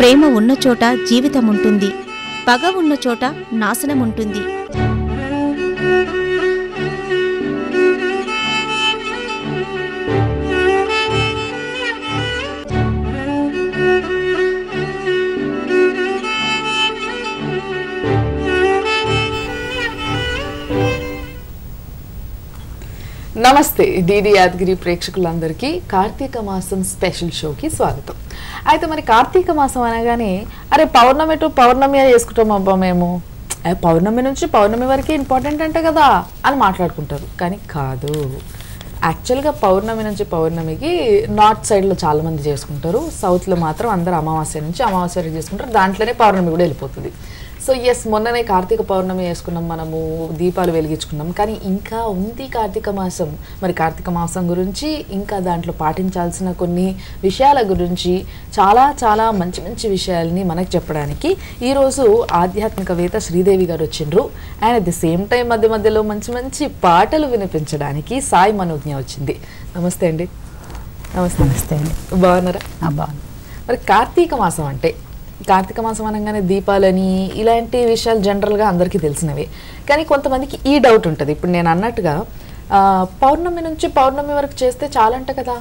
ప్రేమ ఉన్న చోట జీవితం ఉంటుంది పగ ఉన్న చోట నాశనం ఉంటుంది నమస్తే డిడి యాదగిరి ప్రేక్షకులందరికీ కార్తీక మాసం స్పెషల్ షోకి స్వాగతం అయితే మరి కార్తీక మాసం అనగానే అరే పౌర్ణమి టు పౌర్ణమి చేసుకుంటాం అబ్బా మేము ఏ, పౌర్ణమి నుంచి పౌర్ణమి వరకే ఇంపార్టెంట్ అంటే కదా అని మాట్లాడుకుంటారు కానీ కాదు యాక్చువల్గా పౌర్ణమి నుంచి పౌర్ణమికి నార్త్ సైడ్లో చాలా మంది చేసుకుంటారు సౌత్లో మాత్రం అందరూ అమావాస్య నుంచి అమావాస్య వరకు చేసుకుంటారు దాంట్లోనే పౌర్ణమి కూడా వెళ్ళిపోతుంది సో ఎస్ మొన్ననే కార్తీక పౌర్ణమి వేసుకున్నాం మనము దీపాలు వెలిగించుకున్నాం కానీ ఇంకా ఉంది కార్తీక మాసం మరి కార్తీక మాసం గురించి ఇంకా దాంట్లో పాటించాల్సిన కొన్ని విషయాల గురించి చాలా చాలా మంచి మంచి విషయాల్ని మనకు చెప్పడానికి ఈరోజు ఆధ్యాత్మికవేత్త శ్రీదేవి గారు వచ్చిండ్రు and at the same time మధ్య మధ్యలో మంచి మంచి పాటలు వినిపించడానికి సాయి మనోజ్ఞ వచ్చింది నమస్తే అండి నమస్తే నమస్తే అండి బాగున్నారా ఆ, బాగుంది మరి కార్తీక మాసం అంటే కార్తీక మాసం అనగానే దీపాలని ఇలాంటి విషయాలు జనరల్గా అందరికీ తెలిసినవే కానీ కొంతమందికి ఈ డౌట్ ఉంటుంది ఇప్పుడు నేను అన్నట్టుగా ఆ, పౌర్ణమి నుంచి పౌర్ణమి వరకు చేస్తే చాలంట కదా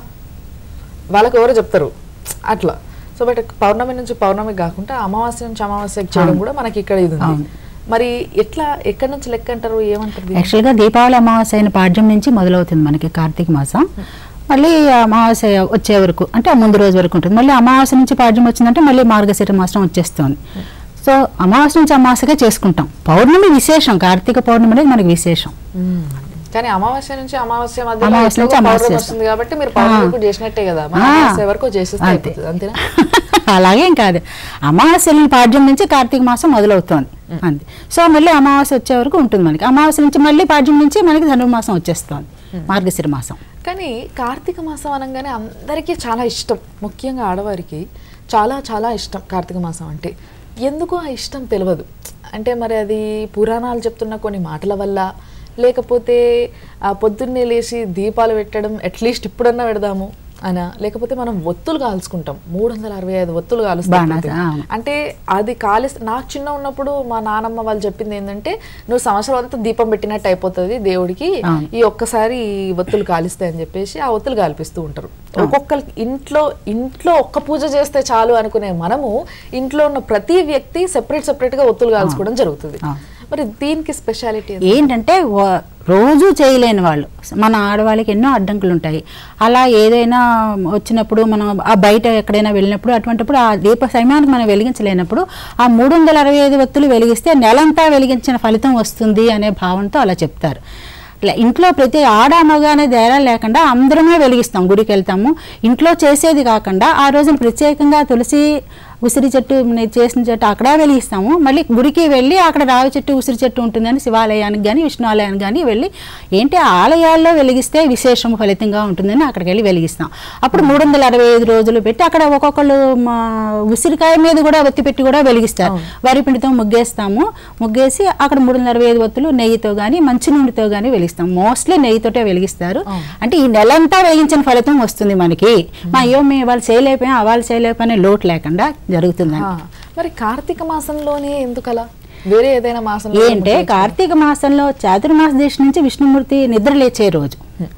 వాళ్ళకి ఎవరో చెప్తారు అట్లా సో బట్ పౌర్ణమి నుంచి పౌర్ణమి కాకుండా అమావాస్య నుంచి అమావాస్యకి చేయడం కూడా మనకి ఇక్కడ ఇది ఉంది అవును. మరి ఎట్లా ఎక్కడి నుంచి లెక్క అంటారు ఏమంటారు దీన్ని? యాక్చువల్గా దీపావళి అమావాస్య అయిన పాడ్యం నుంచి మొదలవుతుంది మనకి కార్తీక మాసం మళ్ళీ అమావాస్య వచ్చే వరకు అంటే ఆ ముందు రోజు వరకు ఉంటుంది మళ్ళీ అమావాస్య నుంచి పాడ్యం వచ్చిందంటే మళ్ళీ మార్గశిర మాసం వచ్చేస్తుంది సో అమావాస్య నుంచి అమావాస్యగా చేసుకుంటాం పౌర్ణమి విశేషం కార్తీక పౌర్ణమి అనేది మనకి విశేషం మ్మ్. కానీ అమావాస్య నుంచి అమావాస్య మధ్య అమావాస్య నుంచి అమావాస్య వస్తుంది కాబట్టి మీరు పౌర్ణమి కూడా చేసినట్టే కదా మన ఆ. అమావాస్య వరకు చేసేస్తే అంతే. అయిపోతుంది అంతేనా అలాగేం కాదు అమావాస్య పాడ్యం నుంచి కార్తీక మాసం మొదలవుతోంది అంతే సో మళ్ళీ అమావాస్య వచ్చే వరకు ఉంటుంది మనకి అమావాస్య నుంచి మళ్ళీ పాడ్యం నుంచి మనకి ధనుర్మాసం వచ్చేస్తుంది మార్గశిర మాసం కానీ కార్తీక మాసం అనగానే అందరికీ చాలా ఇష్టం ముఖ్యంగా ఆడవారికి చాలా చాలా ఇష్టం కార్తీక మాసం అంటే ఎందుకు ఆ ఇష్టం తెలియదు అంటే మరి అది పురాణాలు చెప్తున్న కొన్ని మాటల వల్ల లేకపోతే ఆ పొద్దున్నే లేచి దీపాలు పెట్టడం అట్లీస్ట్ ఇప్పుడన్నా పెడదాము అనా లేకపోతే మనం ఒత్తులు కాల్చుకుంటాం మూడు వందల అరవై ఐదు ఒత్తులు కాలుస్తాం బాణాస, ప్రతి- అవును. అంటే అది కాలి నాకు చిన్న ఉన్నప్పుడు మా నానమ్మ వాళ్ళు చెప్పింది ఏంటంటే నువ్వు సంవత్సరం అంతా దీపం పెట్టినట్టు అయిపోతుంది దేవుడికి అవును. ఈ ఒక్కసారి ఈ ఒత్తులు కాలిస్తాయి అని చెప్పేసి ఆ ఒత్తులు కాల్పిస్తూ ఉంటారు ఒక్కొక్కరికి ఇంట్లో ఇంట్లో ఒక్క పూజ చేస్తే చాలు అనుకునే మనము ఇంట్లో ఉన్న ప్రతి వ్యక్తి సెపరేట్ సెపరేట్ గా ఒత్తులు కాల్చుకోవడం జరుగుతుంది అవును. మరి దీనికి స్పెషాలిటీ ఏంటంటే వ- రోజు చేయలేని వాళ్ళు మన ఆడవాళ్ళకి ఎన్నో అడ్డంకులు ఉంటాయి అలా ఏదైనా వచ్చినప్పుడు మనం ఆ బయట ఎక్కడైనా వెళ్ళినప్పుడు అటువంటిప్పుడు ఆ దీప సమయానికి మనం వెలిగించలేనప్పుడు ఆ మూడు వందల అరవై ఐదు వత్తులు వెలిగిస్తే నెలంతా వెలిగించిన ఫలితం వస్తుంది అనే భావంతో అలా చెప్తారు ఇలా ఇంట్లో ప్రతి ఆడ మగ అనే తేడా లేకుండా అందరమే వెలిగిస్తాం గుడికి వెళ్తాము ఇంట్లో చేసేది కాకుండా ఆ రోజున ప్రత్యేకంగా తులసి ఉసిరి చెట్టు ని- చేసిన చెట్టు అక్కడ వెలిగిస్తాము మళ్ళీ గుడికి వెళ్ళి అక్కడ రావి చెట్టు ఉసిరి చెట్టు ఉంటుందని శివాలయానికి కానీ విష్ణు ఆలయానికి కానీ వెళ్ళి ఏంటి ఆ ఆలయాల్లో వెలిగిస్తే విశేషం ఫలితంగా ఉంటుందని అక్కడికి వెళ్ళి వెలిగిస్తాం అప్పుడు మూడు వందల అరవై ఐదు రోజులు పెట్టి అక్కడ ఒక్కొక్కళ్ళు మా ఉసిరికాయ మీద కూడా ఒత్తి పెట్టి కూడా వెలిగిస్తారు వరి పిండితో ముగ్గేస్తాము ముగ్గేసి అక్కడ మూడు వందల అరవై ఐదు ఒత్తులు నెయ్యితో కానీ మంచి నూనెతో కానీ వెలిగిస్తాం మోస్ట్లీ నెయ్యితోటే వెలిగిస్తారు అంటే ఈ నెలంతా వెలిగించిన ఫలితం వస్తుంది మనకి మా అయ్యో మేము వాళ్ళు చేయలేకపోయాం వాళ్ళు చేయలేకపోయినా లోటు లేకుండా జరుగుతుందని మరి కార్తీక మాసంలోనే ఎందుకు అలా వేరే ఏదైనా మాసంలో ఏంటే కార్తీక మాసంలో చాతుర్మాస దీక్ష నుంచి విష్ణుమూర్తి నిద్ర లేచే రోజు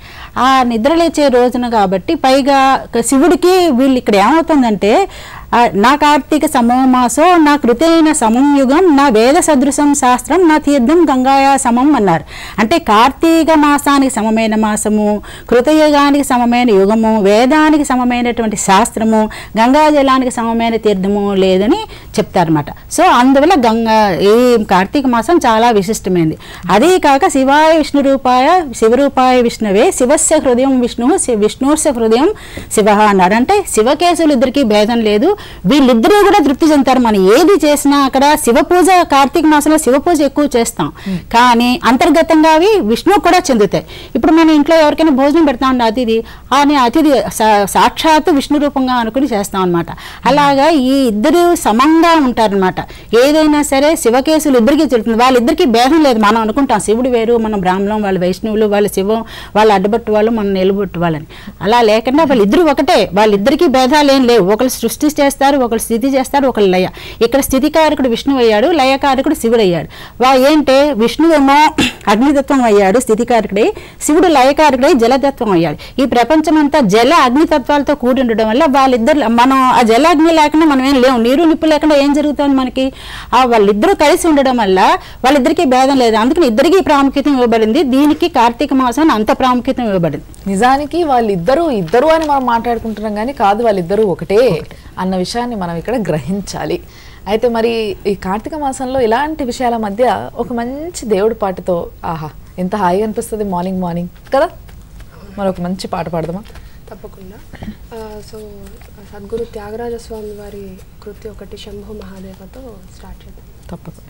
ఆ నిద్ర లేచే రోజున కాబట్టి పైగా శివుడికి వీళ్ళు ఇక్కడ ఏమవుతుందంటే ఆ, నా కార్తీక సమమాసో నా కృతైన సమం యుగం నా వేద సదృశం శాస్త్రం నా తీర్థం గంగాయా సమం అన్నారు అంటే కార్తీక మాసానికి సమమైన మాసము కృతయుగానికి సమమైన యుగము వేదానికి సమమైనటువంటి శాస్త్రము గంగా జలానికి సమమైన తీర్థము లేదని చెప్తారన్నమాట సో అందువల్ల గంగా ఈ కార్తీక మాసం చాలా విశిష్టమైనది అదే కాక శివాయ విష్ణు రూపాయ శివరూపాయ విష్ణువే శివస్య హృదయం విష్ణు విష్ణుస్య హృదయం శివ అన్నారు అంటే శివకేశులు ఇద్దరికి భేదం లేదు వీళ్ళిద్దరూ కూడా తృప్తి చెందుతారు మనం ఏది చేసినా అక్కడ శివ పూజ కార్తీక మాసంలో శివ పూజ ఎక్కువ చేస్తాం కానీ అంతర్గతంగా అవి విష్ణువు కూడా చెందుతాయి ఇప్పుడు మన ఇంట్లో ఎవరికైనా భోజనం పెడతా ఉండే అతిథి అని అతిథి సా- సాక్షాత్తు విష్ణు రూపంగా అనుకుని చేస్తాం అనమాట అలాగా ఈ ఇద్దరు సమంగా ఉంటారనమాట ఏదైనా సరే శివకేశులు ఇద్దరికి చెల్లుతుంది వాళ్ళిద్దరికి భేదం లేదు మనం అనుకుంటాం శివుడు వేరు మనం బ్రాహ్మణం వాళ్ళు వైష్ణవులు వాళ్ళ శివం వాళ్ళు అడ్డబట్టు వాళ్ళు మనం నిలబొట్టు వాళ్ళని అలా లేకుండా వాళ్ళిద్దరూ ఒకటే వాళ్ళిద్దరికీ భేదాలు ఏం లేవు ఒకరు సృష్టిస్తే చేస్తారు ఒకళ్ళు స్థితి చేస్తారు ఒకళ్ళు లయ ఇక్కడ స్థితికారకుడు విష్ణువు అయ్యాడు లయకారకుడు శివుడు అయ్యాడు వా ఏంటే విష్ణువేమో అగ్నితత్వం అయ్యాడు స్థితికారకుడై శివుడు లయకారకుడై జలతత్వం అయ్యాడు ఈ ప్రపంచం అంతా జల అగ్నితత్వాలతో కూడి ఉండడం వల్ల వాళ్ళిద్దరు మనం ఆ జల అగ్ని లేకుండా మనం ఏం లేవు నీరు నిప్పు లేకుండా ఏం జరుగుతుంది మనకి ఆ వాళ్ళిద్దరూ కలిసి ఉండడం వల్ల వాళ్ళిద్దరికీ భేదం లేదు అందుకని ఇద్దరికీ ప్రాముఖ్యత ఇవ్వబడింది దీనికి కార్తీక మాసం అంత ప్రాముఖ్యత ఇవ్వబడింది నిజానికి వాళ్ళిద్దరూ ఇద్దరు అని మనం మాట్లాడుకుంటున్నాం కానీ కాదు వాళ్ళిద్దరూ ఒకటే అన్న విషయాన్ని మనం ఇక్కడ గ్రహించాలి అయితే మరి ఈ కార్తీక మాసంలో ఇలాంటి విషయాల మధ్య ఒక మంచి దేవుడి పాటతో ఆహా ఎంత హాయిగా అనిపిస్తుంది మార్నింగ్ మార్నింగ్ కదా మరి ఒక మంచి పాట పాడదామా తప్పకుండా ఆ, సో సద్గురు త్యాగరాజ స్వామి వారి కృతి ఒకటి శంభు మహాదేవతో స్టార్ట్ చేద్దాం తప్పకుండా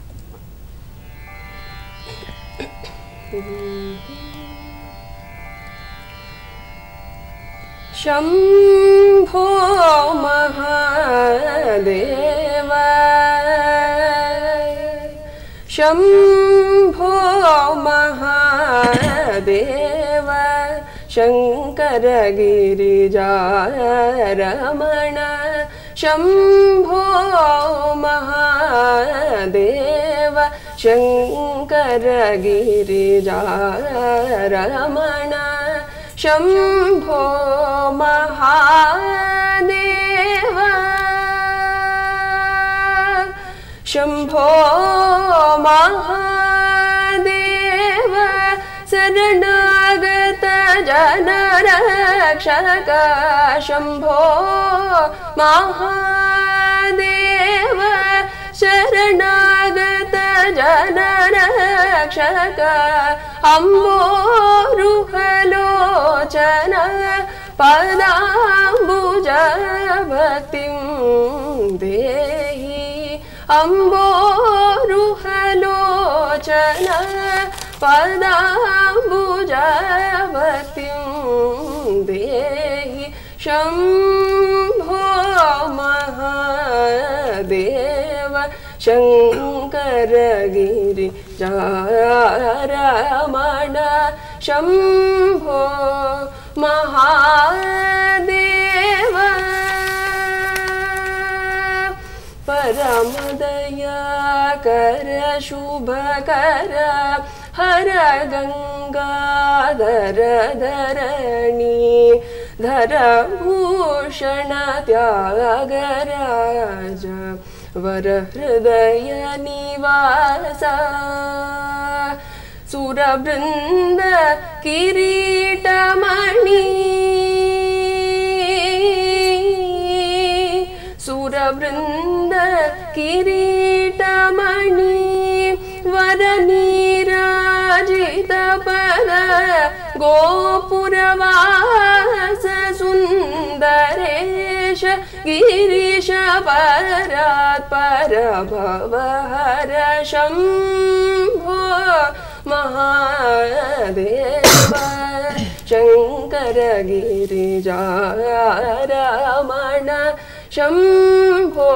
शम्भो महादेव शम्भो महादेव शङ्करगिरिजारमण शम्भो महादेव शङ्करगिरिजारमण शम्भो महादेव शम्भो महादेव शरणागत जनरक्षक शम्भो महादेव शरणागत जनरक्षक अम्बोरुहलोचन पदाम्बुज भक्तिं देहि अम्बोरुहलोचन पदाम्बुज भक्तिं देहि शम्भो महादेव शङ्करगिरि रमण शम्भो महादेव परमदयाकर शुभकर हर गङ्गाधर धरणि धर भूषण त्यागराज वर हृदय निवास सुरवृन्द किरीटमणि सुरवृन्द किरीटमणि वरनीराजित पद गोपुरवास सुन्दरेश गिरीश परात् परभवहर शम्भो महादेव शङ्कर गिरिजारमण शम्भो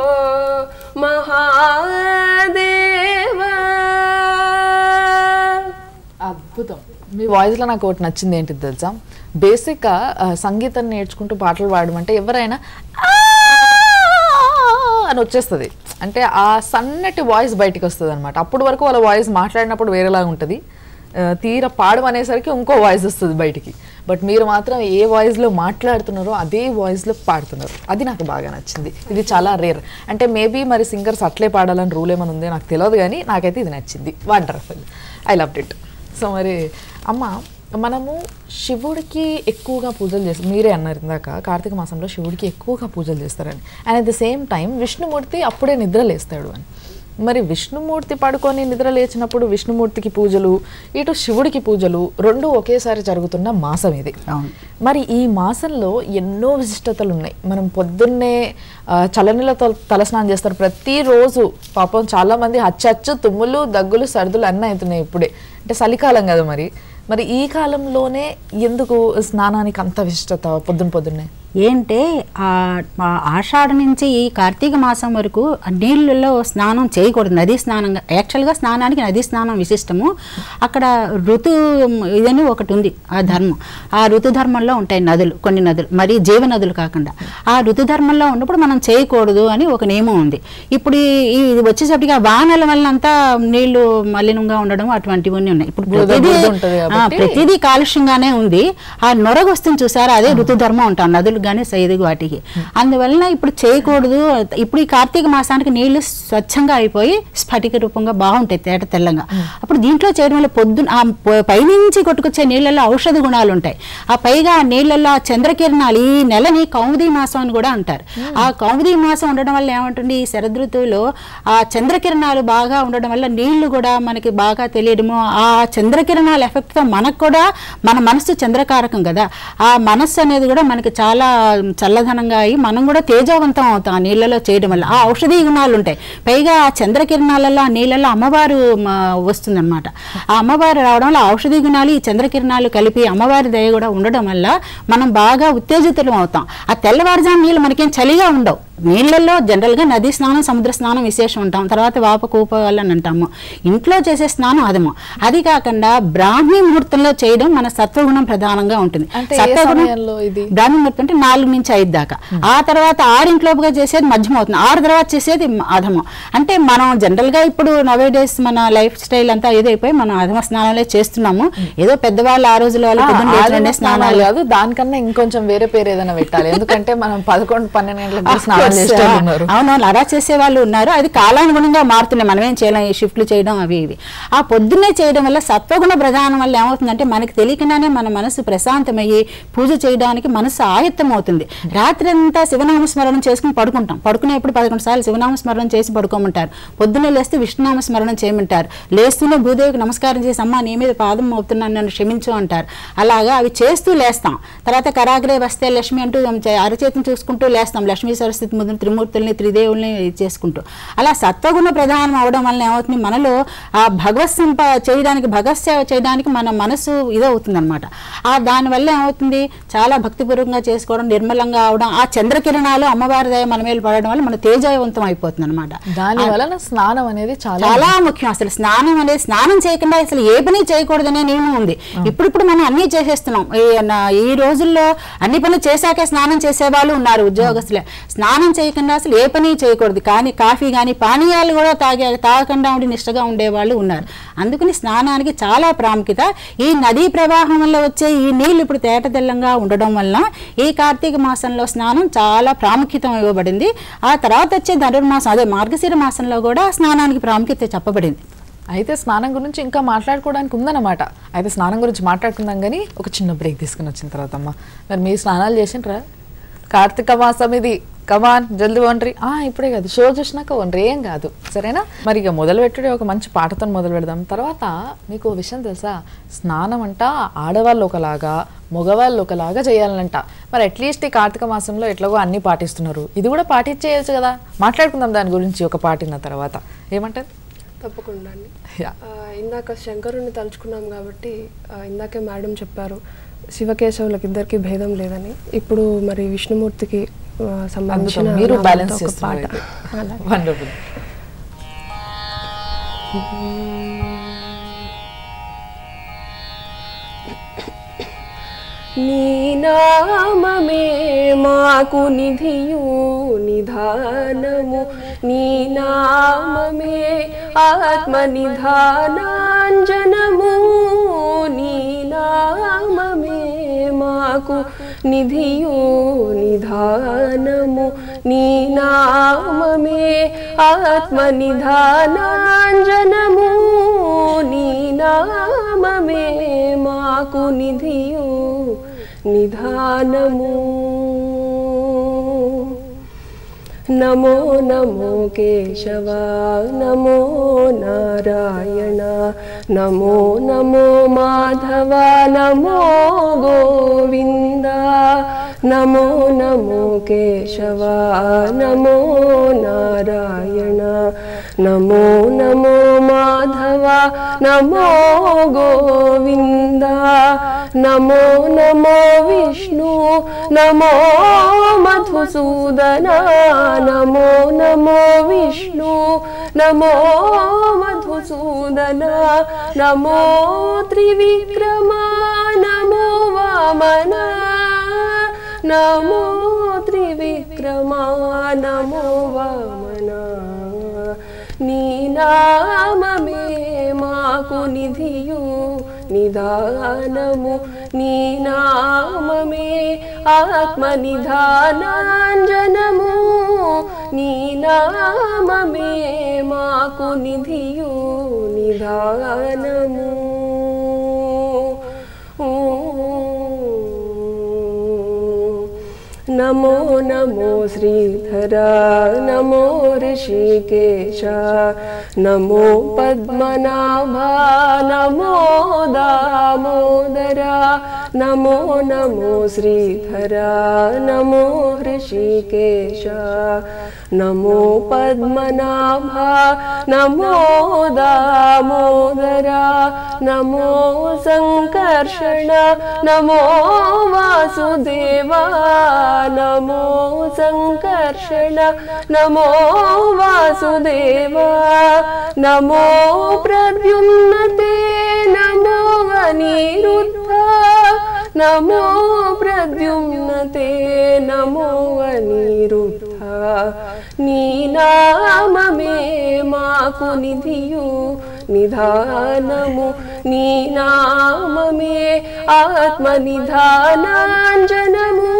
महादेव అద్భుతం మీ వాయిస్లో నాకు ఒకటి నచ్చింది ఏంటిది తెలుసా బేసిక్గా ఆ, సంగీతం నేర్చుకుంటూ పాటలు పాడమంటే ఎవరైనా "ఆ" అని వచ్చేస్తుంది అంటే ఆ సన్నటి వాయిస్ బయటికి వస్తుంది అనమాట అప్పటి వరకు వాళ్ళ వాయిస్ మాట్లాడినప్పుడు వేరేలాగా ఉంటుంది ఆ, తీర పాడడం అనేసరికి ఇంకో వాయిస్ వస్తుంది బయటికి బట్ మీరు మాత్రం ఏ వాయిస్లో మాట్లాడుతున్నారో అదే వాయిస్లో పాడుతున్నారు అది నాకు బాగా నచ్చింది ఇది చాలా రేర్ అంటే మేబీ మరి సింగర్స్ అట్లే పాడాలని రూల్ ఏమైనా ఉంది నాకు తెలియదు కానీ నాకైతే ఇది నచ్చింది wonderful I love it so మరి అమ్మ మనము శివుడికి ఎక్కువగా పూజలు చేస్తాం మీరే అన్నారు ఇందాక కార్తీక మాసంలో శివుడికి ఎక్కువగా పూజలు చేస్తారని and at the same time Vishnumurthy అప్పుడే నిద్ర లేస్తాడు అని మరి విష్ణుమూర్తి పడుకొని నిద్ర లేచినప్పుడు విష్ణుమూర్తికి పూజలు ఇటు శివుడికి పూజలు రెండు ఒకేసారి జరుగుతున్న మాసం ఇది అవును. మరి ఈ మాసంలో ఎన్నో విశిష్టతలు ఉన్నాయి మనం పొద్దున్నే ఆ, చల్లనీళ్ళతో తలస్నానం చేస్తారు ప్రతిరోజు పాపం చాలా మంది హచ్చచ్చు తుమ్ములు దగ్గులు సర్దులు అన్నీ అవుతున్నాయి ఇప్పుడే అంటే చలికాలం కదా మరి మరి ఈ కాలంలోనే ఎందుకు స్నానానికి అంత విశిష్టత పొద్దున పొద్దున్నే ఏంటే ఆ ఆ ఆషాఢ నుంచి ఈ కార్తీక మాసం వరకు ఆ నీళ్ళల్లో స్నానం చేయకూడదు నదీ స్నానంగా యాక్చువల్గా స్నానానికి నదీ స్నానం విశిష్టము అక్కడ ఋతు ఇదని ఒకటి ఉంది ఆ ధర్మం ఆ ఋతు ధర్మంలో ఉంటాయి నదులు కొన్ని నదులు మరి జీవ నదులు కాకుండా ఆ ఋతు ధర్మంలో ఉన్నప్పుడు మనం చేయకూడదు అని ఒక నియమం ఉంది ఇప్పుడు ఈ- ఈ ఇది వచ్చేసరికి ఆ వానల వల్ల అంతా నీళ్లు మలినంగా ఉండడం అటువంటివన్నీ ఉన్నాయి ఇప్పుడు బురద ప్రతిదీ బురద ఉంటది ఆ, కాబట్టి. ప్రతిదీ కాలుష్యంగానే ఉంది ఆ నొరగ వస్తుంది చూసారా అదే ఋతుధర్మం ఉంటాం నదులకు కానీ సైదుగు వాటికి అందువలన ఇప్పుడు చేయకూడదు ఇప్పుడు ఈ కార్తీక మాసానికి నీళ్లు స్వచ్ఛంగా అయిపోయి స్ఫటిక రూపంగా బాగుంటాయి తేట తెల్లంగా అప్పుడు దీంట్లో చేయడం వల్ల పొద్దున ఆ ప- పైనుంచి కొట్టుకొచ్చే నీళ్ళల్లో ఔషధ గుణాలు ఉంటాయి ఆ పైగా ఆ నీళ్ళల్లో ఆ చంద్రకిరణాలు ఈ నెలని కౌముది మాసం అని కూడా అంటారు ఆ కౌముది మాసం ఉండడం వల్ల ఏమంటుంది ఈ శరదృతువులో ఆ చంద్రకిరణాలు బాగా ఉండడం వల్ల నీళ్లు కూడా మనకి బాగా తెలియడము ఆ చంద్రకిరణాల ఎఫెక్ట్ తో మనకు కూడా మన మనస్సు చంద్రకారకం కదా ఆ మనస్సు అనేది కూడా మనకి చాలా చల్లదనంగా అయ్యి మనం కూడా తేజవంతం అవుతాం ఆ నీళ్ళలో చేయడం వల్ల ఆ ఔషధీయ గుణాలు ఉంటాయి పైగా ఆ చంద్రకిరణాలలో ఆ నీళ్ళలో అమ్మవారు మ, వస్తుందన్నమాట ఆ అమ్మవారు రావడం వల్ల ఆ ఔషధీ గుణాలు ఈ చంద్రకిరణాలు కలిపి అమ్మవారి దయ కూడా ఉండడం వల్ల మనం బాగా ఉత్తేజితులం అవుతాం ఆ తెల్లవారుజాము నీళ్ళు మనకేం చలిగా ఉండవు నీళ్ళల్లో జనరల్గా నదీ స్నానం సముద్ర స్నానం విశేషం ఉంటాం తర్వాత వాప కూపాలని అంటాము ఇంట్లో చేసే స్నానం అదము అది కాకుండా బ్రాహ్మీ ముహూర్తంలో చేయడం మన సత్వగుణం ప్రధానంగా ఉంటుంది అంటే ఏ సమయంలో ఇది? బ్రాహ్మీ ముహూర్తం అంటే నాలుగు నుంచి ఐదు దాకా ఆ తర్వాత ఆరింట్లోపుగా చేసేది మధ్యం అవుతుంది ఆరు తర్వాత చేసేది అధమం అంటే మనం జనరల్ గా ఇప్పుడు నవే డేస్ మన లైఫ్ స్టైల్ అంతా ఏదైపోయి మనం అధమ స్నానాలే చేస్తున్నాము ఏదో పెద్దవాళ్ళు ఆ రోజుల వాళ్ళు ఆ, పొద్దున్న ఆదిమ లేచిన స్నానాలు స్నానాలు కాదు దానికన్నా ఇంకొంచెం వేరే పేరు ఏదైనా పెట్టాలి ఎందుకంటే మనం పదకొండు పన్నెండు గంటలకు స్నానం చేసేవాళ్ళు ఉన్నారు అవునవును అలా చేసే వాళ్ళు ఉన్నారు అది కాలానుగుణంగా మారుతున్నాయి మనం ఏం చేయలేం ఈ షిఫ్ట్లు చేయడం అవి ఇవి ఆ పొద్దున్నే చేయడం వల్ల సత్వగుణ ప్రధానం వల్ల ఏమవుతుందంటే మనకి తెలియకుండానే మన మనసు ప్రశాంతమయ్యి పూజ చేయడానికి మనసు ఆయత్తం అవుతుంది రాత్రి అంతా శివనామ స్మరణం చేసుకుని పడుకుంటాం పడుకునేప్పుడు పదకొండు సార్లు శివనామ స్మరణం చేసి పడుకోమంటారు పొద్దున్నే లేస్తే విష్ణునామ స్మరణం చేయమంటారు లేస్తూనే భూదేవికి నమస్కారం చేసి అమ్మా నీ మీద పాదం మోపుతున్నాను నన్ను క్షమించు అంటారు అలాగా అవి చేస్తూ లేస్తాం తర్వాత కరాగ్రే వస్తే లక్ష్మి అంటూ చే- అరచేతిని చూసుకుంటూ లేస్తాం లక్ష్మీ సరస్వతి ముందు త్రిమూర్తుల్ని త్రిదేవుల్ని ఇది చేసుకుంటూ అలా సత్వగుణ ప్రధానం అవడం వల్ల ఏమవుతుంది మనలో ఆ భగవత్ సంప చేయడానికి భగవత్ సేవ చేయడానికి మన మనసు ఇదవుతుంది అనమాట ఆ దానివల్ల ఏమవుతుంది చాలా భక్తిపూర్వకంగా చేసుకోవడం నిర్మలంగా అవడం ఆ చంద్రకిరణాలు అమ్మవారి దయ మన మీద పడడం వల్ల మన తేజవంతం అయిపోతుంది అనమాట దాని వలన స్నానం అనేది చాలా చాలా ముఖ్యం అసలు స్నానం అనేది స్నానం చేయకుండా అసలు ఏ పని చేయకూడదనే నియమం ఉంది ఇప్పుడిప్పుడు మనం అన్ని చేసేస్తున్నాం ఈ నా- ఈ రోజుల్లో అన్ని పనులు చేశాకే స్నానం చేసే వాళ్ళు ఉన్నారు ఉద్యోగస్తులే స్నానం చేయకుండా అసలు ఏ పని చేయకూడదు కానీ కాఫీ కానీ పానీయాలు కూడా తాగే తాగకుండా ఉండి నిష్టగా ఉండేవాళ్ళు ఉన్నారు అందుకని స్నానానికి చాలా ప్రాముఖ్యత ఈ నదీ ప్రవాహం వల్ల వచ్చే ఈ నీళ్లు ఇప్పుడు తేట తెల్లంగా ఉండడం వల్ల ఈ కార్తీక మాసంలో స్నానం చాలా ప్రాముఖ్యత ఇవ్వబడింది ఆ తర్వాత వచ్చే ధనుర్మాసం అదే మార్గశిర మాసంలో కూడా స్నానానికి ప్రాముఖ్యత చెప్పబడింది అయితే స్నానం గురించి ఇంకా మాట్లాడుకోవడానికి ఉందన్నమాట అయితే స్నానం గురించి మాట్లాడుకుందాం కానీ ఒక చిన్న బ్రేక్ తీసుకుని వచ్చిన తర్వాత అమ్మ మరి మీరు స్నానాలు చేసిండ్రా కార్తీక మాసం ఇది కమాన్ జల్దీ వండ్రి ఆ ఇప్పుడే కాదు షో చూసినాక వండ్రి ఏం కాదు సరేనా మరి ఇక మొదలు పెట్టుడే ఒక మంచి పాటతో మొదలు పెడదాం తర్వాత మీకు ఓ విషయం తెలుసా స్నానం అంట ఆడవాళ్ళు ఒకలాగా మగవాళ్ళు ఒకలాగా చేయాలంట మరి అట్లీస్ట్ ఈ కార్తీక మాసంలో ఎట్లాగో అన్ని పాటిస్తున్నారు ఇది కూడా పాటించేయచ్చు కదా మాట్లాడుకుందాం దాని గురించి ఒక పాటిన తర్వాత ఏమంటారు తప్పకుండా అండి యా ఆ, ఇందాక శంకరుని తలుచుకున్నాం కాబట్టి ఆ, ఇందాకే మేడం చెప్పారు శివకేశవులకు ఇద్దరికి భేదం లేదని ఇప్పుడు మరి విష్ణుమూర్తికి ఆ, సంబంధించిన అద్భుతం. మీరు నామంతో బ్యాలెన్స్ ఒక చేస్తున్నారు పాట అలాగే. వండర్ఫుల్ నీ నామమే మాకు నిధియు నిధానము నీ నామమే ఆత్మ నిధానాంజనము నీ నామమే మాకు నిధియు నిధానము నీ నామమే ఆత్మ నిధానాంజనము నీ నామమే మాకు నిధియు నిధానము నమో నమో కేశవ నమో నారాయణ నమో నమో మాధవ నమో గోవింద నమో నమో కేశవ నమో నారాయణ నమో నమో మాధవ నమో గోవింద నమో నమో విష్ణు నమో మధుసూదన నమో నమో విష్ణు నమో మధుసూదన నమో త్రివిక్రమ నమో వామన నమో త్రివిక్రమ నమో వామన నీ నామమే మాకు నిధియు నిదానము నీ నామమే ఆత్మ నిధానాంజనము నీ నామమే మాకు నిధియు నిదానము నమో నమో శ్రీధర నమో ఋషికేశ నమో పద్మనాభ నమో దామోదర నమో నమో శ్రీధర నమో ఋషికేశ నమో పద్మనాభ నమో దామోదర నమో సంకర్షణ నమో వాసుదేవా నమో సంకర్షణ నమో వాసుదేవా నమో ప్రద్యుమ్నతే నమో అనిరుద్ధ నమో ప్రద్యుమ్నతే నమో అనిరుద్ధ నీ నామమే మాకు నిధియు నిధానము నీ నామమే ఆత్మ నిధానాంజనము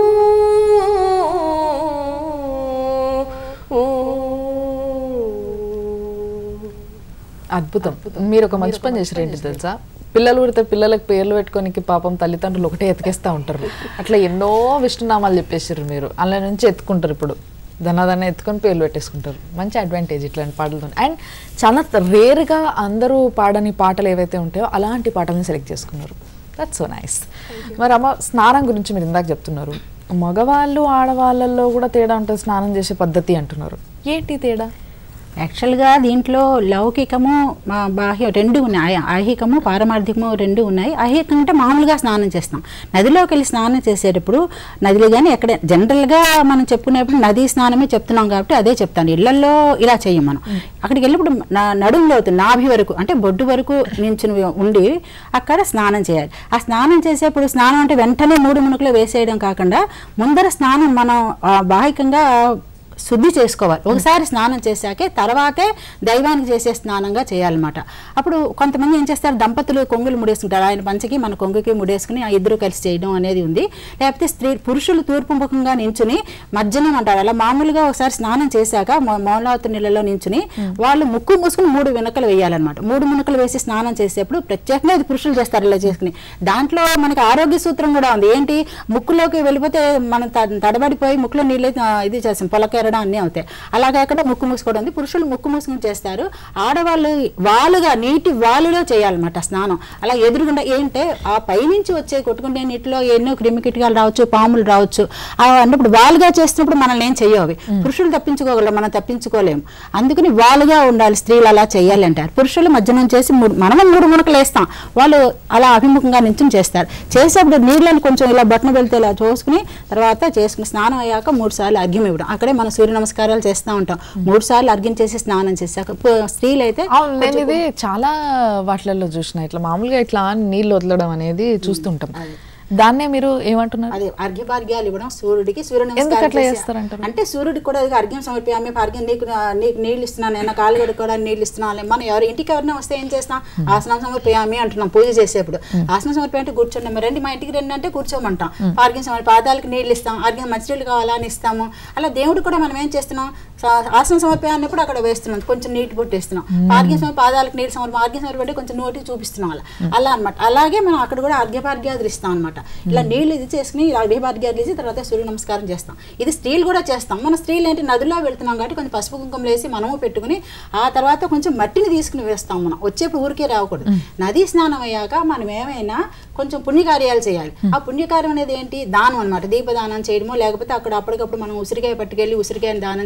అద్భుతం మీరు ఒక మంచి పని చేశారు ఏంటి తెలుసా పిల్లలు పుడితే పిల్లలకు పేర్లు పెట్టుకోనికి పాపం తల్లిదండ్రులు ఒకటే ఎతికేస్తా ఉంటారు అట్లా ఎన్నో విష్ణునామాలు చెప్పేసారు మీరు అందులో నుంచి ఎత్తుకుంటారు ఇప్పుడు ధనాదన ఎత్తుకొని పేర్లు పెట్టేసుకుంటారు మంచి అడ్వాంటేజ్ ఇట్లాంటి పాటలతో అండ్ చాలా రేర్గా అందరూ పాడని పాటలు ఏవైతే ఉంటాయో అలాంటి పాటలను సెలెక్ట్ చేసుకున్నారు దట్స్ సో నైస్ మరి అమ్మ స్నానం గురించి మీరు ఇందాక చెప్తున్నారు మగవాళ్ళు ఆడవాళ్ళల్లో కూడా తేడా ఉంటుంది స్నానం చేసే పద్ధతి అంటున్నారు ఏంటి తేడా యాక్చువల్గా దీంట్లో లౌకికము మా బాహ్య రెండు ఉన్నాయి ఐహికము పారమార్థికము రెండు ఉన్నాయి ఐహికం అంటే మామూలుగా స్నానం చేస్తాం నదిలోకి వెళ్ళి స్నానం చేసేటప్పుడు నదిలో కానీ ఎక్కడ జనరల్గా మనం చెప్పుకునేప్పుడు నదీ స్నానమే చెప్తున్నాం కాబట్టి అదే చెప్తాను ఇళ్లలో ఇలా చెయ్యం మనం అక్కడికి వెళ్ళినప్పుడు నా- నడుములో నాభి వరకు అంటే బొడ్డు వరకు నించుని ఉండి అక్కడ స్నానం చేయాలి ఆ స్నానం చేసేప్పుడు స్నానం అంటే వెంటనే మూడు మునుకులు వేసేయడం కాకుండా ముందర స్నానం మనం ఆ, బాహికంగా శుద్ధి చేసుకోవాలి ఒకసారి స్నానం చేశాకే తర్వాతే దైవానికి చేసే స్నానంగా చేయాలన్నమాట అప్పుడు కొంతమంది ఏం చేస్తారు దంపతులు కొంగులు ముడేసుకుంటారు ఆయన పంచకి మన కొంగుకి ముడేసుకుని ఆ ఇద్దరు కలిసి చేయడం అనేది ఉంది లేకపోతే స్త్రీ పురుషులు తూర్పు ముఖంగా నించుని మజ్జనం అంటారు అలా మామూలుగా ఒకసారి స్నానం చేశాక మౌ- మౌలావతి నీళ్ళలో నించుని వాళ్ళు ముక్కు మూసుకుని మూడు వెనకలు వేయాలన్నమాట మూడు మునకలు వేసి స్నానం చేసేప్పుడు ప్రత్యేకంగా ఇది పురుషులు చేస్తారు ఇలా చేసుకుని దాంట్లో మనకి ఆరోగ్య సూత్రం కూడా ఉంది ఏంటి ముక్కులోకి వెళ్ళిపోతే మనం త- తడబడిపోయి ముక్కులో నీళ్ళు ఆ, ఇది చేస్తాం పొలకేరడం అన్నీ అవుతాయి అలా కాకుండా ముక్కు మూసుకోవడం ఉంది పురుషులు ముక్కు మూసుకుని చేస్తారు ఆడవాళ్ళు వాలుగా నీటి వాలులో చేయాలన్నమాట స్నానం అలా ఎదురుగుండా ఏంటంటే ఆ పైనుంచి వచ్చే కొట్టుకుంటే నీటిలో ఎన్నో క్రిమి కీటకాలు రావచ్చు పాములు రావచ్చు ఆ అన్నప్పుడు వాలుగా చేస్తున్నప్పుడు మనల్ని ఏం చెయ్యవు పురుషులు తప్పించుకోగలరు మనం తప్పించుకోలేము అందుకని వాలుగా ఉండాలి స్త్రీలు అలా చేయాలి అంటారు పురుషులు మధ్యాహ్నం చేసి మూడు మనమే మూడు మునకలు వేస్తాం వాళ్ళు అలా అభిముఖంగా నించుని చేస్తారు చేసేప్పుడు నీళ్ళని కొంచెం ఇలా బట్టన వెళ్తే ఇలా చూసుకుని తర్వాత చేసుకుని స్నానం అయ్యాక మూడు సార్లు అర్ఘ్యం ఇవ్వడం అక్కడే మనం సూర్య నమస్కారాలు చేస్తూ ఉంటాం మూడు సార్లు అర్ఘ్యం చేసి స్నానం చేశాక పు- స్త్రీలు అయితే అవును నేను ఇది చాలా వాటిలలో చూసిన ఇట్లా మామూలుగా ఇట్లా నీళ్ళు వదలడం అనేది చూస్తుంటాం దాన్నే మీరు ఏమంటున్నారు అదే అర్ఘ్యపార్ఘ్యాలు ఇవ్వడం సూర్యుడికి సూర్య ఎందుకు నమస్కారం అట్లా చేసి- చేస్తారంటారు? అంటే సూర్యుడికి కూడా ఇది అర్ఘ్యం సమర్పయామి అర్ఘ్యం నీకు నీకు నీళ్ళు ఇస్తున్నాను నేను కాలు కడుక్కోవడానికి నీళ్ళు ఇస్తున్నాను మనం ఎవరు ఇంటికి ఎవరైనా వస్తే ఏం చేస్తాం ఆసనం సమర్పయామి అంటున్నాం పూజ చేసేప్పుడు ఆసనం సమర్పయ అంటే కూర్చోండి మరి రండి మా ఇంటికి రండి అంటే కూర్చోమంటాం అర్ఘ్యం సమర్ప పాదాలకు నీళ్ళు ఇస్తాం అర్ఘ్యం మంచినీళ్ళు కావాలా అని ఇస్తాము అలా దేవుడు కూడా మనం ఏం చేస్తున్నాం సా- ఆసనం సమర్పయ అన్నప్పుడు అక్కడ వేస్తున్నాం కొంచెం నీటి పొట్టు వేస్తున్నాం అర్ఘ్యం సమర్ప పాదాలకు నీళ్ళు సమర్ప అర్ఘ్యం సమర్ప అంటే కొంచెం నోటికి చూపిస్తున్నాం అలా అలా అన్నమాట అలాగే మనం అక్కడ కూడా అర్ఘ్యపార్ఘ్యాదులు ఇస్తాం అనమాట ఇలా నీళ్ళు ఇది చేసుకుని అర్ఘ్యపార్ఘ్యాదులు ఇచ్చి తర్వాత సూర్య నమస్కారం చేస్తాం ఇది స్త్రీలు కూడా చేస్తాం మన స్త్రీలు ఏంటి నదిలో వెళ్తున్నాం కాబట్టి కొంచెం పసుపు కుంకుమ వేసి మనము పెట్టుకుని ఆ తర్వాత కొంచెం మట్టిని తీసుకుని వేస్తాం మనం వచ్చేప్పుడు ఊరికే రాకూడదు నదీ స్నానం అయ్యాక మనం ఏమైనా కొంచెం పుణ్యకార్యాలు చేయాలి ఆ పుణ్యకార్యం అనేది ఏంటి దానం అనమాట దీపదానం చేయడమో లేకపోతే అక్కడ అప్పటికప్పుడు మనం ఉసిరికాయ పట్టుకెళ్ళి ఉసిరికాయని దానం చేయడమో